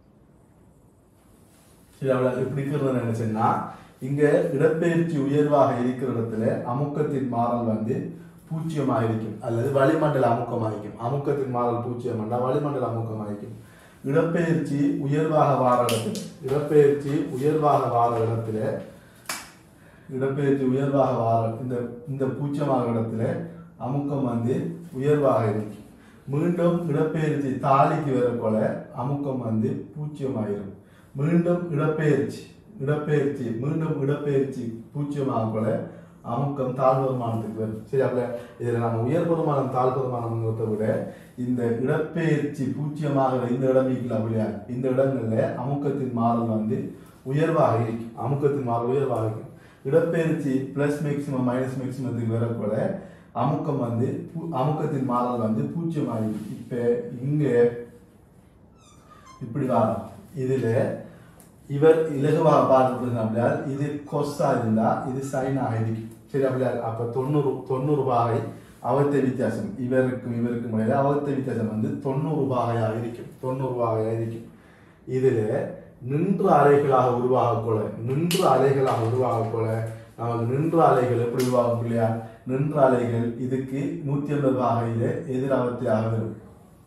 சரி அவ்வளவு இப்படி இருக்கிறது நினைச்சேன்னா இங்க இடப்பெயர்ச்சி உயர்வாக இருக்கிற இடத்துல அமுக்கத்தின் மாறல் வந்து பூஜ்ஜியமாக இருக்கும் அல்லது வளிமண்டல அமுக்கமாக இருக்கும் அமுக்கத்தின் மாறல் பூஜ்ஜியம் என்றால் வளிமண்டல அமுக்கமாக இருக்கும் இடப்பெயர்ச்சி உயர்வாக வார இடத்துல இடப்பெயர்ச்சி உயர்வாக வார இடத்துல இடப்பெயர்ச்சி உயர்வாக வார இந்த இந்த பூச்சமாக இடத்துல அமுக்கம் வந்து உயர்வாக இருக்கு மீண்டும் இடப்பெயர்ச்சி தாலிக்கு வர போல அமுக்கம் வந்து பூச்சியமாயிரும் மீண்டும் இடப்பெயர்ச்சி இடப்பெயர்ச்சி மீண்டும் இடப்பெயர்ச்சி பூச்சியமாக போல அமுக்கம் தாழ்வருமானத்துக்கு வரும் சரி அப்ப இதுல நம்ம உயர் பெருமானம் தாழ் பெருமானம்ங்கிறத விட இந்த இடப்பெயர்ச்சி பூச்சியமாக இந்த இடம் இருக்குல்ல அப்படியா இந்த இடங்கள்ல அமுக்கத்தின் மாறல் வந்து உயர்வாக இருக்கு அமுக்கத்தின் மாறல் உயர்வாக இருக்கு இடப்பெயர்ச்சி பிளஸ் மேக்சிமம் மைனஸ் மேக்சிமத்துக்கு வரப்போல அமுக்கம் வந்து பூ- அமுக்கத்தின் மாறல் வந்து பூஜ்ஜியம் ஆகிருக்கு இப்ப இங்க இப்படி வரும் இதுல இவர் இலகுவாக பார்த்துட்டு அப்படியா இது கொஸ்டா இருந்தா இது சைனாக இருக்கு சரி அப்படியா அப்ப தொண்ணூறு தொண்ணூறு பாகை அவத்த வித்தியாசம் இவருக்கும் இவருக்கும் இடையில அவத்த வித்தியாசம் வந்து தொண்ணூறு பாகையாக இருக்கும் தொண்ணூறு பாகையாக இருக்கும் இதுல நின்ற அலைகளாக உருவாகக்கூட நின்ற அலைகளாக உருவாகக்கூட நமக்கு நின்ற அலைகள் எப்படி உருவாகும் இல்லையா நின்ற அலைகள் இதுக்கு நூத்தி ஐம்பது வகையில எதிராவத்தையாக வரும்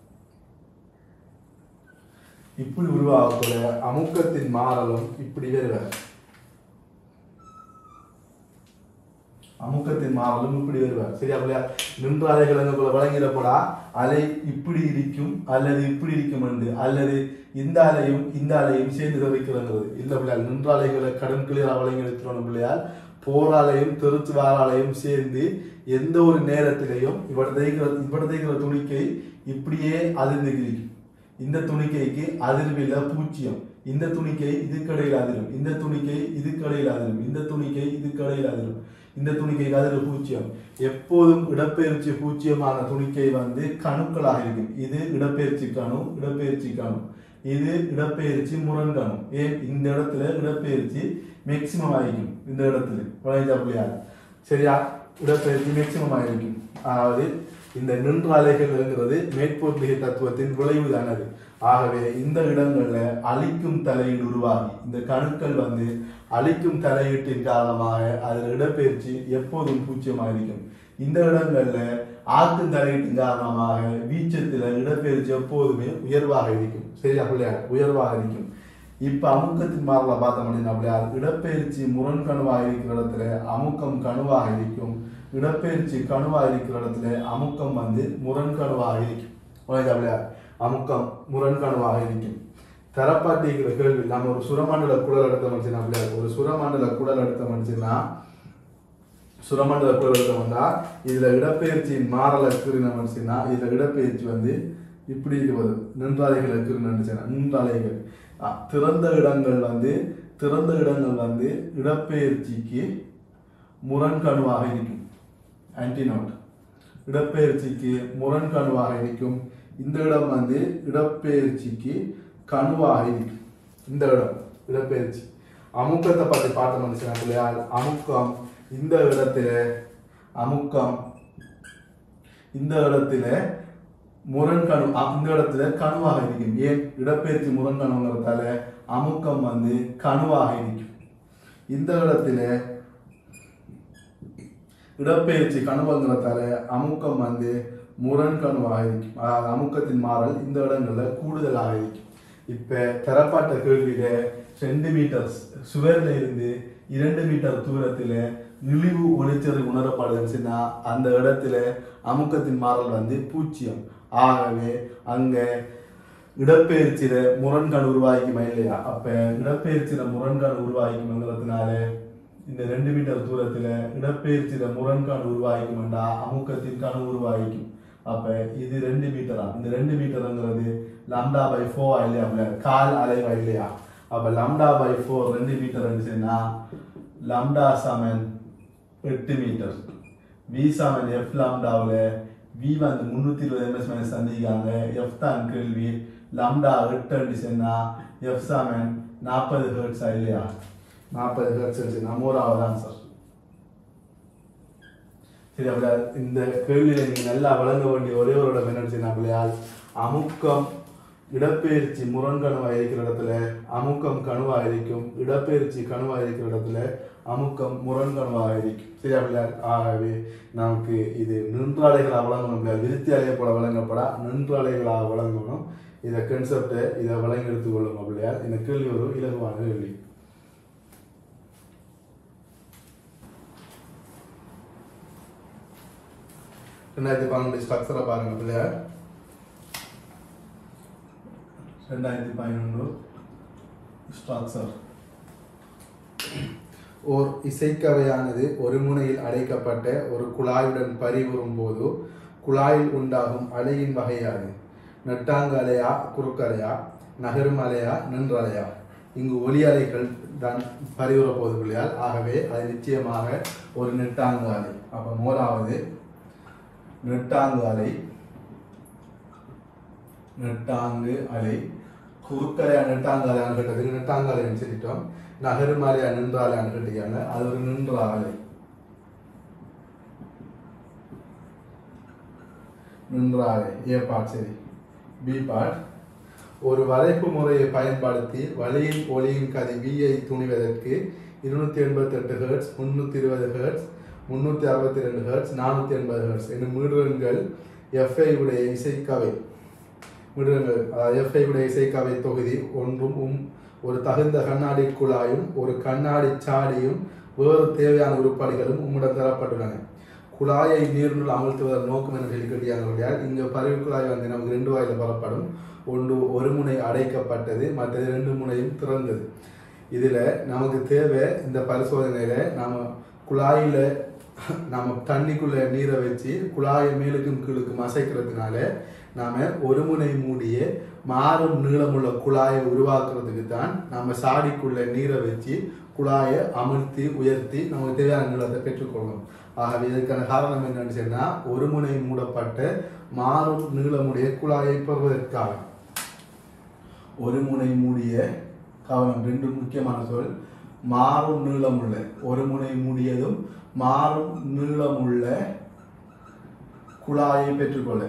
இப்படி உருவாகக்கூட அமுக்கத்தின் மாறலும் இப்படி வருவார் அமுக்கத்தின் மாறலும் இப்படி வருவார் சரியா பிள்ளையா நின்ற அலைகள் எங்களுக்குள்ள வழங்கிடப்படா அலை இப்படி இருக்கும் அல்லது இப்படி இருக்கும் என்று அல்லது இந்த அலையும் இந்த அலையும் சேர்ந்து தவிக்கிறங்கிறது இல்ல பிள்ளையால் நின்ற அலைகளை கடன் கிளியரா வழங்கி எடுத்துறோம் பிள்ளையால் போராலையும் தெருத்து வாராலையும் சேர்ந்து எந்த ஒரு நேரத்திலையும் இவர் தேய்க்கிற இவர் தேய்க்கிற துணிக்கை இப்படியே அதிர்ந்து இருக்கும் இந்த துணிக்கைக்கு அதிர்வில பூஜ்ஜியம் இந்த துணிக்கை இதுக்கடையில் அதிரும் இந்த துணிக்கை இதுக்கடையில் அதிரும் இந்த துணிக்கை இதுக்கடையில் அதிரும் இந்த துணிக்கை அதில் பூஜ்ஜியம் எப்போதும் இடப்பெயர்ச்சி பூஜ்ஜியமான துணிக்கை வந்து கணுக்களாக இருக்கும் இது இடப்பெயர்ச்சி கணு இடப்பெயர்ச்சி கணு இது இடப்பெயர்ச்சி முரண்கணு ஏன் இந்த இடத்துல இடப்பெயர்ச்சி மேக்சிமம் ஆகிக்கும் இந்த இடத்துல வளைஞ்சா புள்ளியார் சரியா இடப்பெயர்ச்சி மேக்சிமம் ஆகிருக்கும் அதாவது இந்த நின்ற அலைகள்ங்கிறது மேற்போர்மிகை தத்துவத்தின் விளைவு தானது ஆகவே இந்த இடங்கள்ல அழிக்கும் தலையீடு உருவாகி இந்த கணுக்கள் வந்து அழிக்கும் தலையீட்டின் காரணமாக அதில் இடப்பெயர்ச்சி எப்போதும் பூச்சியமாக இருக்கும் இந்த இடங்கள்ல ஆக்கும் தலையீட்டின் காரணமாக வீச்சத்துல இடப்பெயர்ச்சி எப்போதுமே உயர்வாக இருக்கும் சரியா பிள்ளையார் உயர்வாக இருக்கும் இப்ப அமுக்கத்தின் மாறல பார்த்தோம் அப்படின்னா பிள்ளையார் இடப்பெயர்ச்சி முரண்கணுவாக இருக்கிற இடத்துல அமுக்கம் கணுவாக இருக்கும் இடப்பெயர்ச்சி கணுவாக இருக்கிற இடத்துல அமுக்கம் வந்து முரண்கணுவாக இருக்கும் உனக்கு அப்படியா அமுக்கம் முரண்கணுவாக இருக்கும் தரப்பாட்டிங்கிற கேள்வி நம்ம ஒரு சுரமண்டல குடல் எடுத்த மனுஷன் அப்படியா ஒரு சுரமண்டல குடல் எடுத்த மனுஷன்னா சுரமண்டல குடல் எடுத்த வந்தா இதுல இடப்பெயர்ச்சியின் மாறல கீறின மனுஷன்னா இதுல இடப்பெயர்ச்சி வந்து இப்படி இருப்பது நின்றாலைகள் கீறின நின்றாலைகள் அஹ், திறந்த இடங்கள் வந்து திறந்த இடங்கள் வந்து இடப்பெயர்ச்சிக்கு முரண்கணுவாக இருக்கும் ஆன்டினோட் இடப்பெயர்ச்சிக்கு முரண்கணுவாக இருக்கும் இந்த இடம் வந்து இடப்பெயர்ச்சிக்கு கணுவாக இருக்கும் இந்த இடம் இடப்பெயர்ச்சி அமுக்கத்தை பற்றி பார்த்த மனுஷன் இல்லையா அமுக்கம் இந்த இடத்துல அமுக்கம் இந்த இடத்துல முரண்கணு அ- இந்த இடத்துல கணுவாக இருக்கும் ஏன் இடப்பெயர்ச்சி முரண்கணுங்கிறதால அமுக்கம் வந்து கணுவாக இருக்கும் இந்த இடத்துல இடப்பெயர்ச்சி கணுவங்கிறதால அமுக்கம் வந்து முரண் கணுவாக இருக்கும் அதாவது அமுக்கத்தின் மாறல் இந்த இடங்கள்ல கூடுதலாக இருக்கும் இப்ப தரப்பட்ட கேள்வியில ரெண்டு மீட்டர் சுவர்ல இருந்து இரண்டு மீட்டர் தூரத்துல இழிவு ஒளிச்சது உணரப்படுதுன்னா அந்த இடத்துல அமுக்கத்தின் மாறல் வந்து பூஜ்ஜியம் ஆகவே அங்க இடப்பெயர்ச்சியில முரண்கள் உருவாகிக்குமா இல்லையா அப்ப இடப்பெயர்ச்சியில முரண்கள் உருவாகிக்கும்ங்கிறதுனால இந்த ரெண்டு மீட்டர் தூரத்துல இடப்பெயர்ச்சியில முரண்கான் உருவாகிக்கும்டா அமுக்கத்தின் கணு உருவாகிக்கும் அப்ப இது ரெண்டு மீட்டரா இந்த ரெண்டு மீட்டருங்கிறது லம்டா பை ஃபோர் இல்லையா அப்ப கால் அலைவா இல்லையா அப்ப லம்டா பை ஃபோர் ரெண்டு மீட்டர் இருந்துச்சுன்னா லம்டா சமன் எட்டு மீட்டர் வி சமன் எஃப் லாம்டாவில் வி வந்து முந்நூற்றி இருபது எம்எஸ் மைனஸ் சந்திக்காங்க எஃப் தான் கேள்வி லாம்டா எட்டு இருந்துச்சுன்னா எஃப் சமன் நாற்பது ஹெர்ட்ஸா இல்லையா நாற்பது ஹெர்ட்ஸ் இருந்துச்சுன்னா மூணாவது ஆன்சர் சரி அப்படி இந்த கேள்வியில நீங்க நல்லா வழங்க வேண்டிய ஒரே ஒரு இடம் என்ன இருந்துச்சுன்னா பிள்ளையால் அமுக்கம் இடப்பெயர்ச்சி முரண்கணுவா இருக்கிற இடத்துல அமுக்கம் கணுவா இருக்கும் இடப்பெயர்ச்சி கணுவா இருக்கிற இடத்துல அமுக்கம் முரண்கணுவாக இருக்கும் சரியா பிள்ளையார் ஆகவே நமக்கு இது நின்றாலைகளாக வழங்கணும் பிள்ளையார் விருத்தி அலையை போல வழங்கப்படா நின்றாலைகளாக வழங்கணும் இதை கன்செப்டை இதை வழங்கி எடுத்துக்கொள்ளுங்க பிள்ளையார் இந்த கேள்வி ஒரு இலகுவான கேள்வி ரெண்டாயிரத்தி பன்னெண்டு ஸ்ட்ரக்சரை பாருங்க பிள்ளையார் ரெண்டாயிரத்தி பதினொன்று ஸ்ட்ரக்சர் ஓர் இசைக்கவையானது ஒரு முனையில் அடைக்கப்பட்ட ஒரு குழாயுடன் பரிவுறும் போது குழாயில் உண்டாகும் அலையின் வகையாது நெட்டாங்க அலையா குறுக்கலையா நகரும் அலையா நின்றலையா இங்கு ஒலி அலைகள் தான் பரிவுற போது பிள்ளையால் ஆகவே அது நிச்சயமாக ஒரு நெட்டாங்கு அலை அப்போ மூலாவது நெட்டாங்கு அலை நெட்டாங்கு அலை குறுக்கலையா நெட்டாங்கு அலையான்னு கேட்டதுக்கு நெட்டாங்கு அலைன்னு சொல்லிட்டோம் நகருமாலையா நின்றாலையான்னு கேட்டீங்க அது ஒரு நின்ற அலை நின்ற அலை ஏ பார்ட் சரி பி பார்ட் ஒரு வரைப்பு முறையை பயன்படுத்தி வலியின் ஒளியின் கதி வியை துணிவதற்கு இருநூத்தி எண்பத்தி எட்டு ஹெர்ட்ஸ் முன்னூத்தி இருபது ஹெர்ட்ஸ் முன்னூத்தி அறுபத்தி ரெண்டு ஹெர்ட்ஸ் நானூத்தி எண்பது ஹெர்ட்ஸ் என்னும் மீடுரன்கள் எஃப்ஐ உடைய இசைக்கவை மீடுரன்கள் அதாவது எஃப்ஐ உடைய இசைக்கவை தொகுதி ஒன்றும் உம் ஒரு தகுந்த கண்ணாடி குழாயும் ஒரு கண்ணாடி சாடியும் வேறு தேவையான உருப்படிகளும் உம்மிடம் தரப்பட்டுள்ளன குழாயை நீரினுள் அமர்த்துவதன் நோக்கம் என்று சொல்லி கேட்டீங்க இங்க பறவை குழாய் வந்து நமக்கு ரெண்டு வாயில பரப்படும் ஒன்று ஒரு முனை அடைக்கப்பட்டது மற்றது ரெண்டு முனையும் திறந்தது இதுல நமக்கு தேவை இந்த பரிசோதனையில நாம குழாயில நம்ம தண்ணிக்குள்ள நீரை வச்சு குழாயை மேலுக்கும் கீழுக்கும் அசைக்கிறதுனால நாம ஒரு முனை மூடிய மாறும் நீளமுள்ள குழாயை உருவாக்குறதுக்கு தான் நம்ம சாடிக்குள்ள நீரை வச்சு குழாயை அமர்த்தி உயர்த்தி நமக்கு தேவையான நீளத்தை பெற்றுக்கொள்ளணும் ஆகவே இதற்கான காரணம் என்னன்னு சொன்னா ஒரு முனை மூடப்பட்ட மாறும் நீளமுடைய குழாயை பெறுவதற்காக ஒரு முனை மூடிய கவனம் ரெண்டு முக்கியமான சொல் மாறும் நீளமுள்ள ஒரு முனை மூடியதும் மாறும் நீளமுள்ள குழாயை பெற்றுக்கொள்ள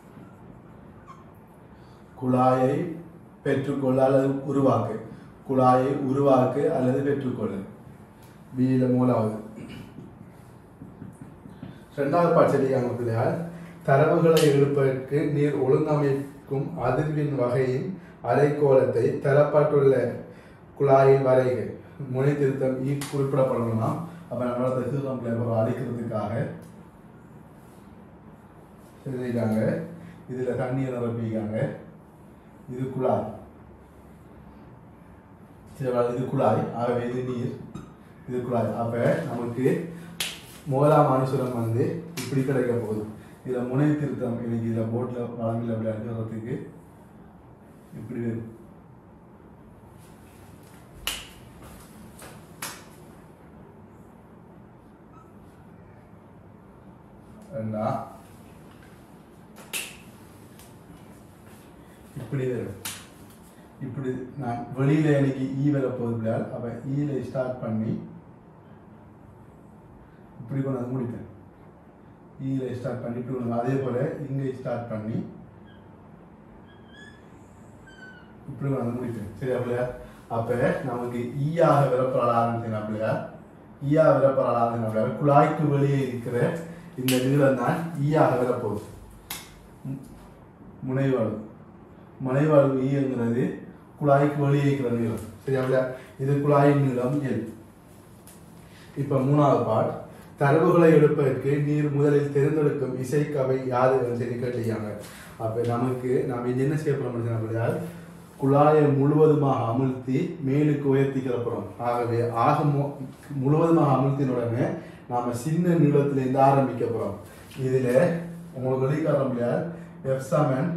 குழாயை பெற்றுக்கொள்ள அல்லது உருவாக்கு குழாயை உருவாக்கு அல்லது பெற்றுக்கொள்ள பியில மூலாவது இரண்டாவது பாட்சடியான பிள்ளையார் தரவுகளை எடுப்பதற்கு நீர் ஒழுங்கமைக்கும் அதிர்வின் வகையின் அரைக்கோளத்தை தரப்பட்டுள்ள குழாயில் வரைக முனை திருத்தம் ஈ குறிப்பிடப்படணும்னா அப்ப நம்மளோட திருத்தம் பிள்ளைய அழிக்கிறதுக்காக எழுதிட்டாங்க இதுல தண்ணியை நிரப்பிக்காங்க இது குழாய் சரி, இது குழாய் ஆகவே இது நீர் இது குழாய் அப்ப நமக்கு முதலாம் அனுசரம் வந்து இப்படி கிடைக்க போகுது இதுல முனை திருத்தம் எனக்கு இதுல போட்ல வளமில்ல அப்படி அனுப்புறதுக்கு இப்படி வரும் ரெண்டா இப்படி வரும் இப்படி நான் வெளியில எனக்கு ஈ வர போகுது பிள்ளையால் அப்ப ஈல ஸ்டார்ட் பண்ணி இப்படி கொண்டு வந்து முடிப்பேன் ஈல ஸ்டார்ட் பண்ணி இப்படி கொண்டு வந்து அதே போல இங்க ஸ்டார்ட் பண்ணி இப்படி கொண்டு வந்து முடிப்பேன் சரியா பிள்ளையா அப்ப நமக்கு ஈயாக விரப்பட ஆரம்பிச்சேன் பிள்ளையா ஈயா வரப்படாத குழாய்க்கு வெளியே இருக்கிற இந்த நீளம் தான் ஈயாக வரப்போகுது மு- முனைவாழ்வு முனைவாழ்வு ஈங்கிறது குழாய்க்கு வெளியே இருக்கிற நீளம் சரியா இது குழாயின் நீளம் எல் இப்ப மூணாவது பாட் தரவுகளை எடுப்பதற்கு நீர் முதலில் தேர்ந்தெடுக்கும் இசைக்கவை யாதுன்னு சொல்லி கேட்டீங்க அப்ப நமக்கு நாம் இங்க என்ன செய்ய போறோம் அப்படின்னா குழாயை முழுவதுமாக அமிழ்த்தி மேலுக்கு உயர்த்தி கிளப்புறோம் ஆகவே ஆக மு- முழுவதுமாக அமிழ்த்தின உடனே நாம சின்ன நீளத்திலிருந்து ஆரம்பிக்க போறோம் இதுல உங்களுக்கு வெளிக்கார முடியாது எப்சாமன்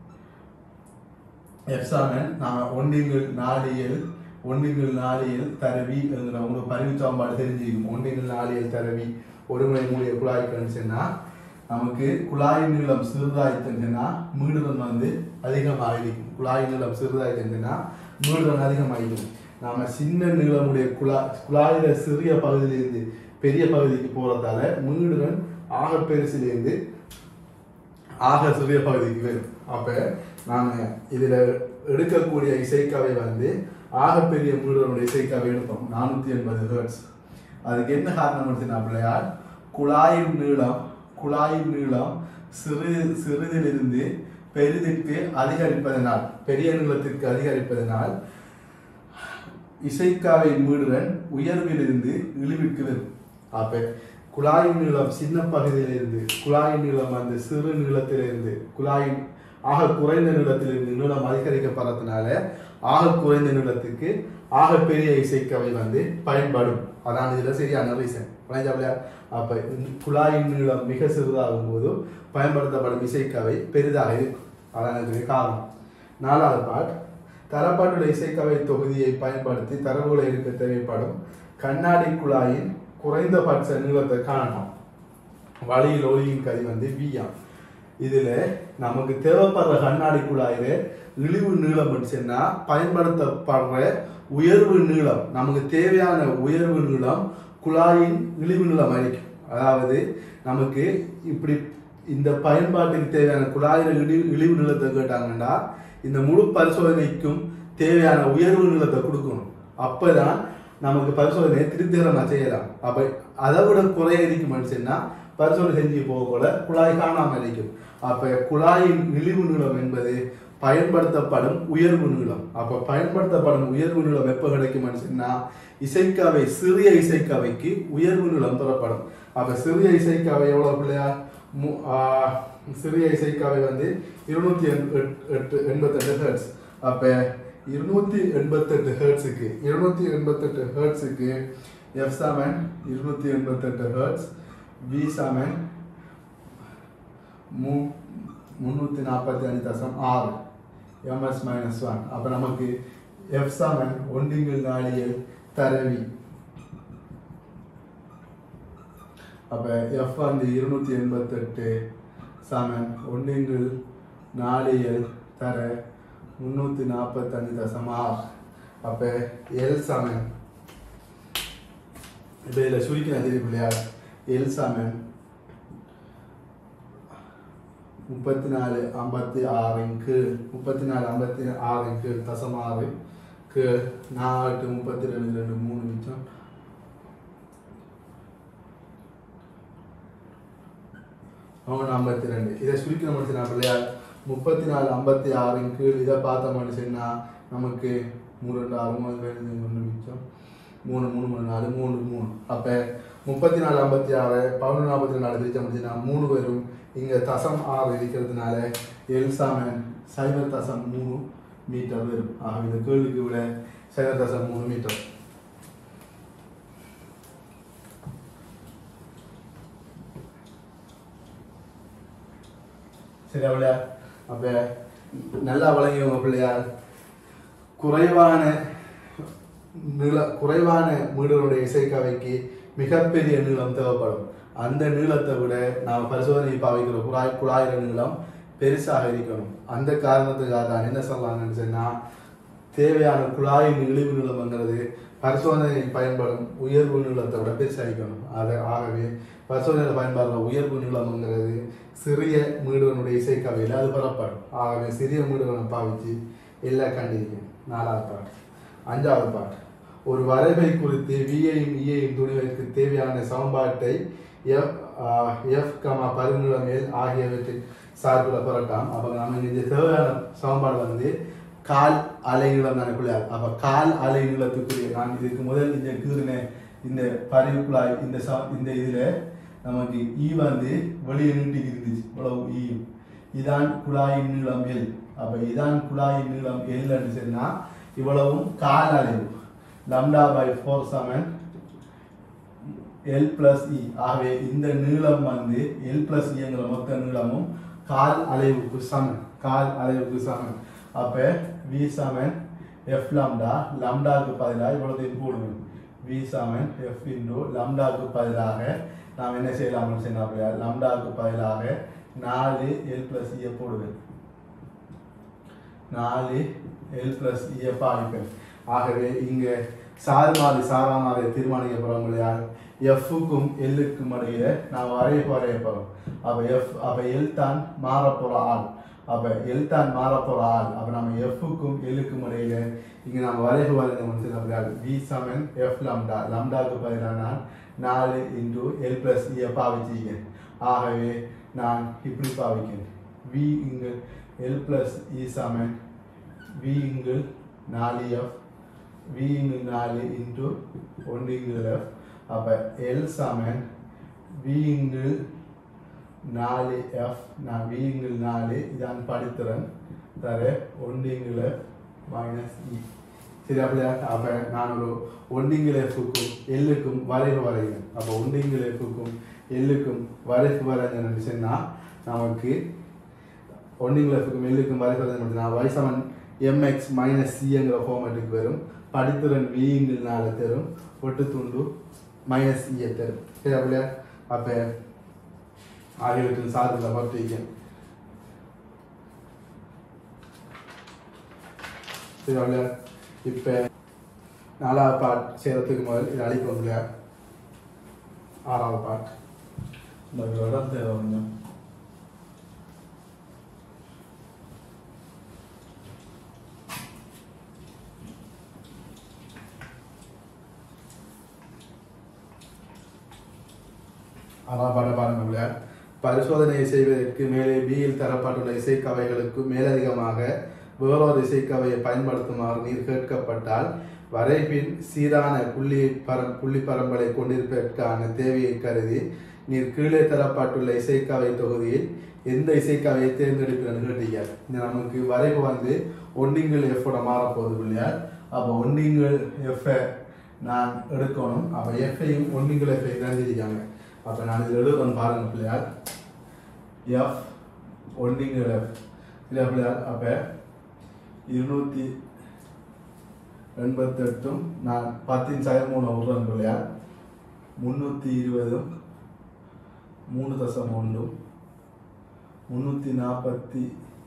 எப்சாமன் நாம ஒன்றிங்கள் நாளியல் ஒன்றிங்கள் நாளியல் தரவி என்கிற உங்களுக்கு பரிவு சாம்பாடு தெரிஞ்சிருக்கும் ஒன்றிங்கள் நாளியல் தரவி ஒருமுறை மூலிய குழாய் கணிச்சுன்னா நமக்கு குழாய் நீளம் சிறிதாயிட்டுன்னா மீடுதன் வந்து அதிகமாக இருக்கும் குழாய் நீளம் சிறிதாயிட்டுன்னா மீடுதன் அதிகமாகிடும் நாம சின்ன நீளமுடைய குழா குழாயில சிறிய பகுதியிலிருந்து பெரிய பகுதிக்கு போறதால மீடுதன் ஆக பெருசிலிருந்து ஆக சிறிய பகுதிக்கு வரும் அப்ப நாம இதுல எடுக்கக்கூடிய இசைக்காவை வந்து ஆக பெரிய மூடனுடைய இசைக்காவை எடுப்போம் நானூத்தி எண்பது ஹெர்ட்ஸ் அதுக்கு என்ன காரணம் எடுத்துனா பிள்ளையார் குழாயின் நீளம் குழாயின் நீளம் சிறு சிறிதிலிருந்து பெரிதிற்கு அதிகரிப்பதனால் பெரிய நீளத்திற்கு அதிகரிப்பதனால் இசைக்காவின் மீடுடன் உயர்விலிருந்து இழிவுக்கு வரும் அப்ப குழாயின் நீளம் சின்ன பகுதியிலிருந்து குழாயின் நீளம் அந்த சிறு நீளத்திலிருந்து குழாயின் ஆக குறைந்த நீளத்திலிருந்து நீளம் அதிகரிக்கப்படுறதுனால ஆக குறைந்த நீளத்துக்கு ஆக பெரிய இசைக்கவை வந்து பயன்படும் அதான் இதுல சரியான ரீசன் அப்ப இந்த குழாயின் நீளம் மிக சிறிதாகும் போது பயன்படுத்தப்படும் இசைக்கவை பெரிதாக இருக்கும் அதான் இதுக்கு காரணம் நாலாவது பாட் தரப்பாட்டுள்ள இசைக்கவை தொகுதியை பயன்படுத்தி தரவுகளை எடுக்க தேவைப்படும் கண்ணாடி குழாயின் குறைந்தபட்ச நீளத்தை காணணும் வழியில் ஒளியின் கதி வந்து வியா இதுல நமக்கு தேவைப்படுற கண்ணாடி குழாயில இழிவு நீளம் சொன்னா பயன்படுத்தப்படுற உயர்வு நீளம் நமக்கு தேவையான உயர்வு நீளம் குழாயின் இழிவு நீளம் அளிக்கும் அதாவது நமக்கு இப்படி இந்த பயன்பாட்டுக்கு தேவையான குழாயில இழி இழிவு நீளத்தை கேட்டாங்கன்னா இந்த முழு பரிசோதனைக்கும் தேவையான உயர்வு நீளத்தை கொடுக்கணும் அப்பதான் நமக்கு பரிசோதனையை திருப்திகரமா செய்யலாம் அப்ப அதை விட குறைய இருக்கும் சொன்னா பரிசோதனை செஞ்சு போக கூட குழாய் காணாம இருக்கும் அப்ப குழாயின் இழிவு நீளம் என்பது பயன்படுத்தப்படும் உயர்வு நீளம் அப்ப பயன்படுத்தப்படும் உயர்வு நீளம் எப்ப கிடைக்கும் சொன்னா இசைக்காவை சிறிய இசைக்காவைக்கு உயர்வு நீளம் பெறப்படும் அப்ப சிறிய இசைக்காவை எவ்வளவு பிள்ளையா மு- ஆ, சிறிய இசைக்காவை வந்து இருநூத்தி எட்டு எண்பத்தெட்டு ஹெர்ட்ஸ் அப்ப இருநூத்தி எண்பத்தெட்டு ஹெர்ட்ஸுக்கு இருநூத்தி எண்பத்தெட்டு ஹெர்ட்ஸுக்கு எஃப் செவன் இருநூத்தி எண்பத்தெட்டு ஹெர்ட்ஸ் வி செவன் மு முந்நூற்றி நாற்பத்தி அஞ்சு தசம் ஆறு எம்எஸ் மைனஸ் ஒன் அப்போ நமக்கு எஃப் செவன் ஒன்றிங்கள் நாளியல் தரவி அப்போ எஃப் வந்து இருநூத்தி எண்பத்தெட்டு சமன் ஒன்றிங்கள் நாளியல் தர முந்நூற்றி நாற்பத்தஞ்சு தசம் ஆறு அப்போ எல் சமன் இப்போ இதில் சுருக்கின தெரியும் இல்லையா எல் சமன் முப்பத்தி நாலு ஐம்பத்தி ஆறின் கீழ் முப்பத்தி நாலு ஐம்பத்தி ஆறின் கீழ் தசம் ஆறு கீழ் நாலு முப்பத்தி ரெண்டு ரெண்டு மூணு மிச்சம் மூணு ஐம்பத்தி ரெண்டு இதை சுருக்கின முடிச்சுனா பிள்ளையா முப்பத்தி நாலு ஐம்பத்தி ஆறின் கீழ் இதை பார்த்த மனுஷன்னா நமக்கு மூணு ரெண்டு ஆறு மூணு ரெண்டு ஒன்று மிச்சம் மூணு மூணு மூணு நாலு மூணு மூணு அப்போ முப்பத்தி நாலு ஐம்பத்தி ஆறு பதினொன்று நாற்பத்தி நாலு பிரிச்ச முடிச்சுன்னா மூணு வரும் இங்கே தசம் ஆறு இருக்கிறதுனால எல்சாமன் சைபர் தசம் மூணு மீட்டர் வரும் ஆக இந்த கேள்விக்கு விட சைபர் தசம் மூணு மீட்டர் சரி அவளையா அப்ப நல்லா வழங்கியவங்க பிள்ளையார் குறைவான நீள குறைவான மீடருடைய இசைக்கவைக்கு மிகப்பெரிய நீளம் தேவைப்படும் அந்த நீளத்தை விட நாம் பரிசோதனை பாவிக்கிற குழாய் குழாயிர நீளம் பெருசாக இருக்கணும் அந்த காரணத்துக்காக தான் என்ன சொல்லலாம்னு சொன்னா தேவையான குழாயின் இழிவு நீளம்ங்கிறது பரிசோதனையில் பயன்படும் உயர்வு நீளத்தை விட பெருசாக இருக்கணும் அதை ஆகவே பரிசோதனையில் பயன்படுற உயர்வு நீளம்ங்கிறது சிறிய மீடுவனுடைய இசைக்கவையில் அது பெறப்படும் ஆகவே சிறிய மீடுவனை பாவிச்சு எல்லாம் கண்டிருக்கும் நாலாவது பாட்டு அஞ்சாவது பாட்டு ஒரு வரைவை குறித்து வியையும் இயையும் துணிவதற்கு தேவையான சமன்பாட்டை எஃப் எஃப் கமா பரிந்துரை மேல் ஆகியவற்றின் சார்பில் புரட்டாம் அப்போ நம்ம இந்த தேவையான சமன்பாடு வந்து கால் அலைநீளம் தானே பிள்ளையார் அப்போ கால் அலைநீளத்துக்குரிய நான் இதுக்கு முதல் இந்த கீறின இந்த பரிவு குழாய் இந்த சா இந்த இதில் நமக்கு ஈ வந்து வெளியே நீட்டி இருந்துச்சு இவ்வளவு ஈயும் இதான் குழாயின் நீளம் எல் அப்போ இதான் குழாயின் நீளம் எல்னு சொன்னா இவ்வளவும் கால் அலைவு lambda by four seven l plus e ஆகவே இந்த நீளம் வந்து எல் பிளஸ் இங்கிற மொத்த நீளமும் கால் அலைவுக்கு சமன் கால் அலைவுக்கு சமன் அப்போ வி சமன் எஃப் லாம்டா லாம்டாவுக்கு பதிலாக இவ்வளோதையும் போடுவேன் வி சமன் எஃப் இன்டூ லாம்டாவுக்கு பதிலாக நாம் என்ன செய்யலாம்னு சொன்னா லாம்டாவுக்கு பதிலாக நாலு எல் பிளஸ் இயை போடுவேன் நாலு எல் பிளஸ் இயை பாவிப்பேன் ஆகவே இங்கே சார்மாறு சாராமாறு தீர்மானிக்க போகிறோம் இல்லையா எஃப்க்கும் எல்லுக்கும் இடையில நான் வரைய வரைய போகிறோம் அப்போ எஃப் அப்போ எல் தான் மாறப்போகிற ஆள் அப்போ எல் தான் மாறப்போகிற ஆள் அப்போ நம்ம எஃப்க்கும் எல்லுக்கும் இடையில இங்கே நம்ம வரைவு வரைஞ்சோம்னு சொல்லி வி சமன் எஃப் லம்டா லம்டாவுக்கு பதிலாக நான் நாலு இன்டூ எல் ப்ளஸ் இயை பாவிச்சிங்க ஆகவே நான் இப்படி பாவிக்கிறேன் வி இங்கு எல் ப்ளஸ் இ சமன் வி இங்கு நாலு எஃப் வி இங்கு நாலு இன்டூ ஒன்று இங்கு எஃப் அப்போ எல் சமன் வி இங்கு நாலு எஃப் நான் வி இங்கு நாலு இதான் படித்திறன் தர ஒன்று இங்கு எஃப் மைனஸ் இ சரி அப்படியா அப்போ நான் ஒரு ஒன்றிங்கில் எஃப்க்கும் எல்லுக்கும் வரைவு வரைகிறேன் அப்போ ஒன்றிங்கில் எஃப்க்கும் எல்லுக்கும் வரைவு வரைஞ்சேன்னு சொன்னால் நமக்கு ஒன்றிங்கில் எஃப்க்கும் எல்லுக்கும் வரைவு வரைஞ்சு நான் வைசமன் எம்எக்ஸ் மைனஸ் சிங்கிற ஃபார்மேட்டுக்கு வரும் படித்திறன் விங்கில் நாலு தரும் ஒட்டு துண்டு மைனஸ் இயை தரும் சரி அப்படியா அப்போ ஆகியவற்றின் சார்பில் பார்த்து வைக்கணும் சரி அப்படியா இப்போ நாலாவது பாட் செய்கிறதுக்கு முதல் இது அழிப்போம் இல்லையா ஆறாவது பாட் இந்த இடம் தேவை கொஞ்சம் ஆறாவது பாட்டை பாருங்க இல்லையா பரிசோதனை செய்வதற்கு மேலே பியில் தரப்பட்டுள்ள இசைக்கவைகளுக்கு மேலதிகமாக வேறொரு இசைக்கவையை பயன்படுத்துமாறு நீர் கேட்கப்பட்டால் வரைபின் சீரான புள்ளி பரம் புள்ளி பரம்பலை கொண்டிருப்பதற்கான தேவையை கருதி நீர் கீழே தரப்பட்டுள்ள இசைக்கவை தொகுதியில் எந்த இசைக்கவையை தேர்ந்தெடுக்கிறேன்னு கேட்டீங்க இந்த நமக்கு வரைவு வந்து ஒன்றிங்கள் எஃபோட மாறப்போகுது இல்லையா அப்போ ஒன்றிங்கள் எஃப்ஐ நான் எடுக்கணும் அப்போ எஃப்ஐயும் ஒன்றிங்கள் எஃப்ஐ தெரிஞ்சிருக்காங்க அப்போ நான் இதில் எழுதுறேன் பாருங்க பிள்ளையார் எஃப் ஒன்றிங்கள் எஃப் இல்லை பிள்ளையார் அப்போ இருநூற்றி எண்பத்தெட்டும் நான் பத்தின் சய மூணு விடுறேன் இல்லையா முந்நூற்றி இருபதும் மூணு தசம் ஒன்றும் முந்நூற்றி நாற்பத்தி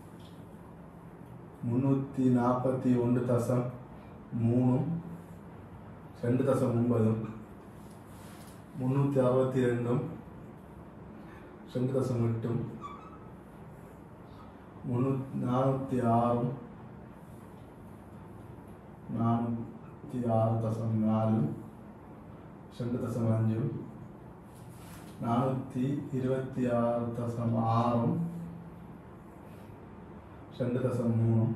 முந்நூற்றி நாற்பத்தி ஒன்று தசம் மூணும் ரெண்டு தசம் ஒன்பதும் முந்நூற்றி அறுபத்தி ரெண்டும் ரெண்டு தசம் எட்டும் முந்நூற்றி நானூற்றி ஆறும் நானூற்றி ஆறு தசம் நாலு ரெண்டு தசம் அஞ்சும் நானூற்றி இருபத்தி ஆறு தசம் ஆறும் ரெண்டு தசம் மூணும்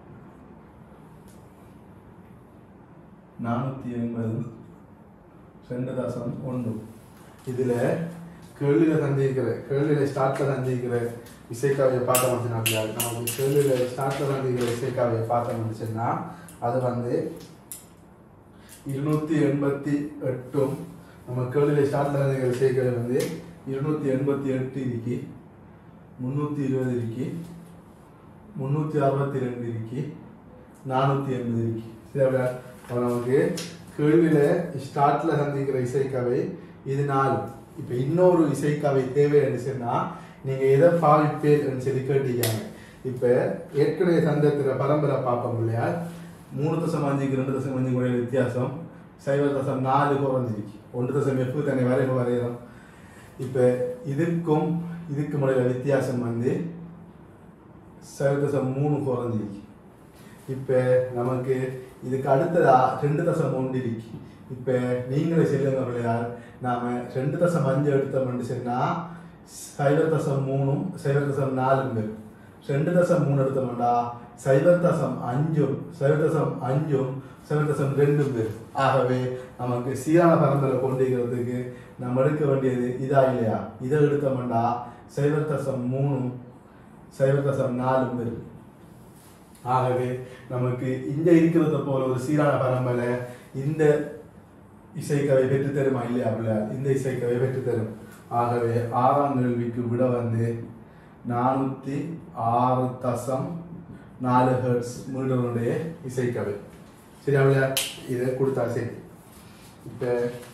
நானூற்றி எண்பது ரெண்டு தசம் ஒன்று இதில் கேள்வியில் சந்திக்கிற கேள்வியில் ஸ்டார்ட்டில் சந்திக்கிற இசைக்காவியை பார்க்க முடிச்சுனா நமக்கு கேள்வியில் ஸ்டார்ட்டில் சந்திக்கிற இசைக்காவியை பார்க்க முடிச்சுன்னா அது வந்து இருநூற்றி எண்பத்தி எட்டும் நம்ம கேள்வியில் ஸ்டார்ட்டில் சந்திக்கிற இசைக்காவை வந்து இருநூற்றி எண்பத்தி எட்டு இருக்கு முந்நூற்றி இருபது இருக்கு முந்நூற்றி அறுபத்தி ரெண்டு இருக்கு நானூற்றி எண்பது இருக்கு சரி அப்படியா அப்போ நமக்கு கேள்வியில் ஸ்டார்ட்டில் சந்திக்கிற இசைக்கவை இது நாலு இப்போ இன்னொரு இசைக்கவை தேவை இருந்துச்சுன்னா நீங்கள் எதை பாவிப்பேர்னு சொல்லி கேட்டீங்க இப்போ ஏற்கனவே சந்திக்கிற பரம்பரை பார்ப்போம் இல்லையா மூணு தசம் அஞ்சுக்கு ரெண்டு தசம் அஞ்சு கூட வித்தியாசம் சைவ தசம் நாலு குறைஞ்சிருக்கு ஒன்று தசம் எப்பு தனி வரைவு வரைகிறோம் இப்போ இதுக்கும் இதுக்கு முறையில் வித்தியாசம் வந்து சைவ தசம் மூணு குறைஞ்சிருக்கு இப்போ நமக்கு இதுக்கு அடுத்ததா ரெண்டு தசம் ஒன்று இருக்கு இப்போ நீங்களே சொல்லுங்க பிள்ளையார் நாம ரெண்டு தசம் அஞ்சு எடுத்தோம்னு சொன்னா சைவர் தசம் மூணும் சைவர் தசம் நாலும் பேர் ரெண்டு தசம் மூணு எடுத்தோம்டா சைவர் தசம் அஞ்சும் சைவர் தசம் அஞ்சும் சைவர் தசம் ரெண்டும் பேர் ஆகவே நமக்கு சீரான பரம்பரை கொண்டிருக்கிறதுக்கு நம்ம எடுக்க வேண்டியது இதா இல்லையா இதை எடுத்தோம்டா சைவர் தசம் மூணும் சைவர் தசம் நாலும் பேர் ஆகவே நமக்கு இங்க இருக்கிறத போல ஒரு சீரான பரம்பரை இந்த இசைக்கவை பெற்று தருமா இல்லையா அப்படியா இந்த இசைக்கவை பெற்று தரும் ஆகவே ஆறாம் கேள்விக்கு விட வந்து நானூத்தி ஆறு தசம் நாலு ஹெர்ட்ஸ் மீட்டருடைய இசைக்கவை சரி அப்படியா இதை கொடுத்தா சரி இப்போ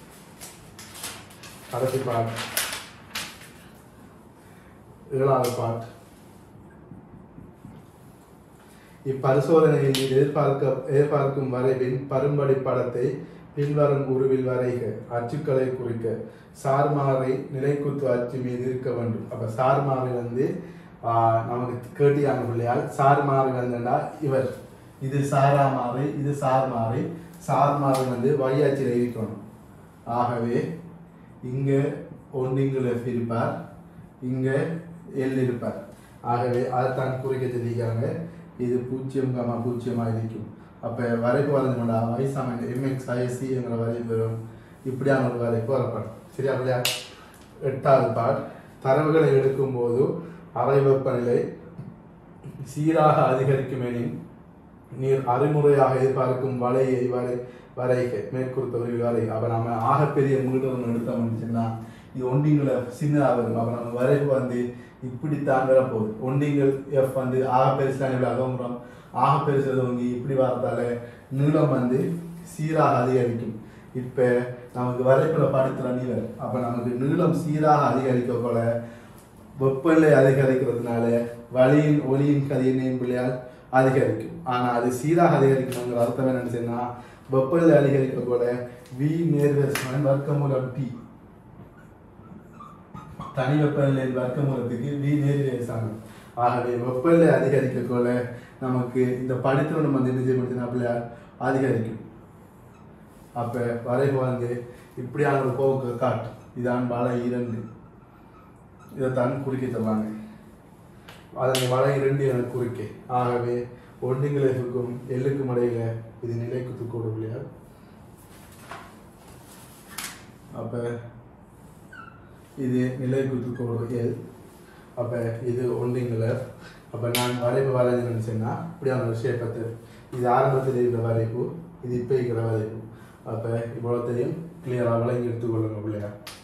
கடைசி பாட்டு ஏழாவது பாட்டு இப்பரிசோதனையில் எதிர்பார்க்க எதிர்பார்க்கும் வரைவின் பரும்படி படத்தை பின்வரும் உருவில் வரைக அச்சுக்களை குறிக்க சார்மாறை நிலைக்குத்து அச்சு மீது இருக்க வேண்டும் அப்ப சார்மாறை வந்து ஆஹ், நமக்கு கேட்டியான பிள்ளையால் சார்மாறை வந்துடா இவர் இது சாராமாறை இது சார்மாறை சார்மாறை வந்து வழியாச்சியில் இருக்கணும் ஆகவே இங்க ஒன்றிங்குல இருப்பார் இங்க எல் இருப்பார் ஆகவே அதைத்தான் குறிக்க சொல்லியிருக்காங்க இது பூஜ்ஜியம் கமா பூஜ்ஜியமா இருக்கும் அப்ப வரைப்பு வரைஞ்சோம்டா வயசாமன் எம்எக்ஸ் ஐஎஸ்சிங்கிற வரைப்பு வரும் இப்படியான ஒரு வரைப்பு வரப்படும் சரியா பிள்ளையா எட்டாவது பாட் தரவுகளை எடுக்கும்போது அறை வெப்பநிலை சீராக அதிகரிக்கும் எனின் நீர் அறிமுறையாக எதிர்பார்க்கும் வலையை வரை வரைக மேற்கொடுத்தவர்கள் வரை அப்ப நம்ம ஆகப்பெரிய மீட்டர் எடுத்தோம்னு சொன்னா இது ஒண்டிங்களை சின்னதாக வரும் அப்ப நம்ம வரைவு வந்து இப்படித்தான் வரப்போகுது ஒண்டிங்கள் எஃப் வந்து ஆக பெருசான இவ்வளோ அகமுறம் ஆக பெருசு வந்து இப்படி வரதால நீளம் வந்து சீராக அதிகரிக்கும் இப்ப நமக்கு வரைப்புல படுத்துற நீளம் அப்ப நமக்கு நீளம் சீராக அதிகரிக்க போல வெப்பநிலை அதிகரிக்கிறதுனால வலியின் ஒலியின் கதியினையும் பிள்ளையால் அதிகரிக்கும் ஆனா அது சீராக அதிகரிக்கணுங்கிற அர்த்தம் என்னன்னு சொன்னா வெப்பநிலை அதிகரிக்க கூட வி நேர்வசமன் வர்க்கமூலம் டி தனி வெப்பநிலையின் வர்க்கமூலத்துக்கு வி நேர்விய சமம் ஆகவே வெப்பநிலை அதிகரிக்க கூட நமக்கு இந்த படித்திறனம் வந்து என்ன செய்யப்படுதுன்னா பிள்ளையார் அதிகரிக்கும் அப்ப வரைவு வந்து இப்படியான ஒரு போக்கு காட்டு இதான் வலை இரண்டு இதைத்தான் குறிக்க சொல்றாங்க அதனை வலை இரண்டு என குறிக்க ஆகவே ஒன்றுங்களுக்கும் எல்லுக்கும் இடையில இது நிலைக்குத்து கூடும் இல்லையா அப்ப இது நிலைக்குத்து கோடு எல் அப்ப இது ஒன்றிங்குலர் அப்ப நான் வரைவு வரைஞ்சேன்னு சொன்னா இப்படியான ஒரு ஷேப்பத்தை இது ஆரம்பத்தில் இருக்கிற வரைவு இது இப்போ இருக்கிற வரைவு அப்ப இவ்வளோத்தையும் கிளியராக விளங்கி எடுத்துக்கொள்ளுங்க பிள்ளையா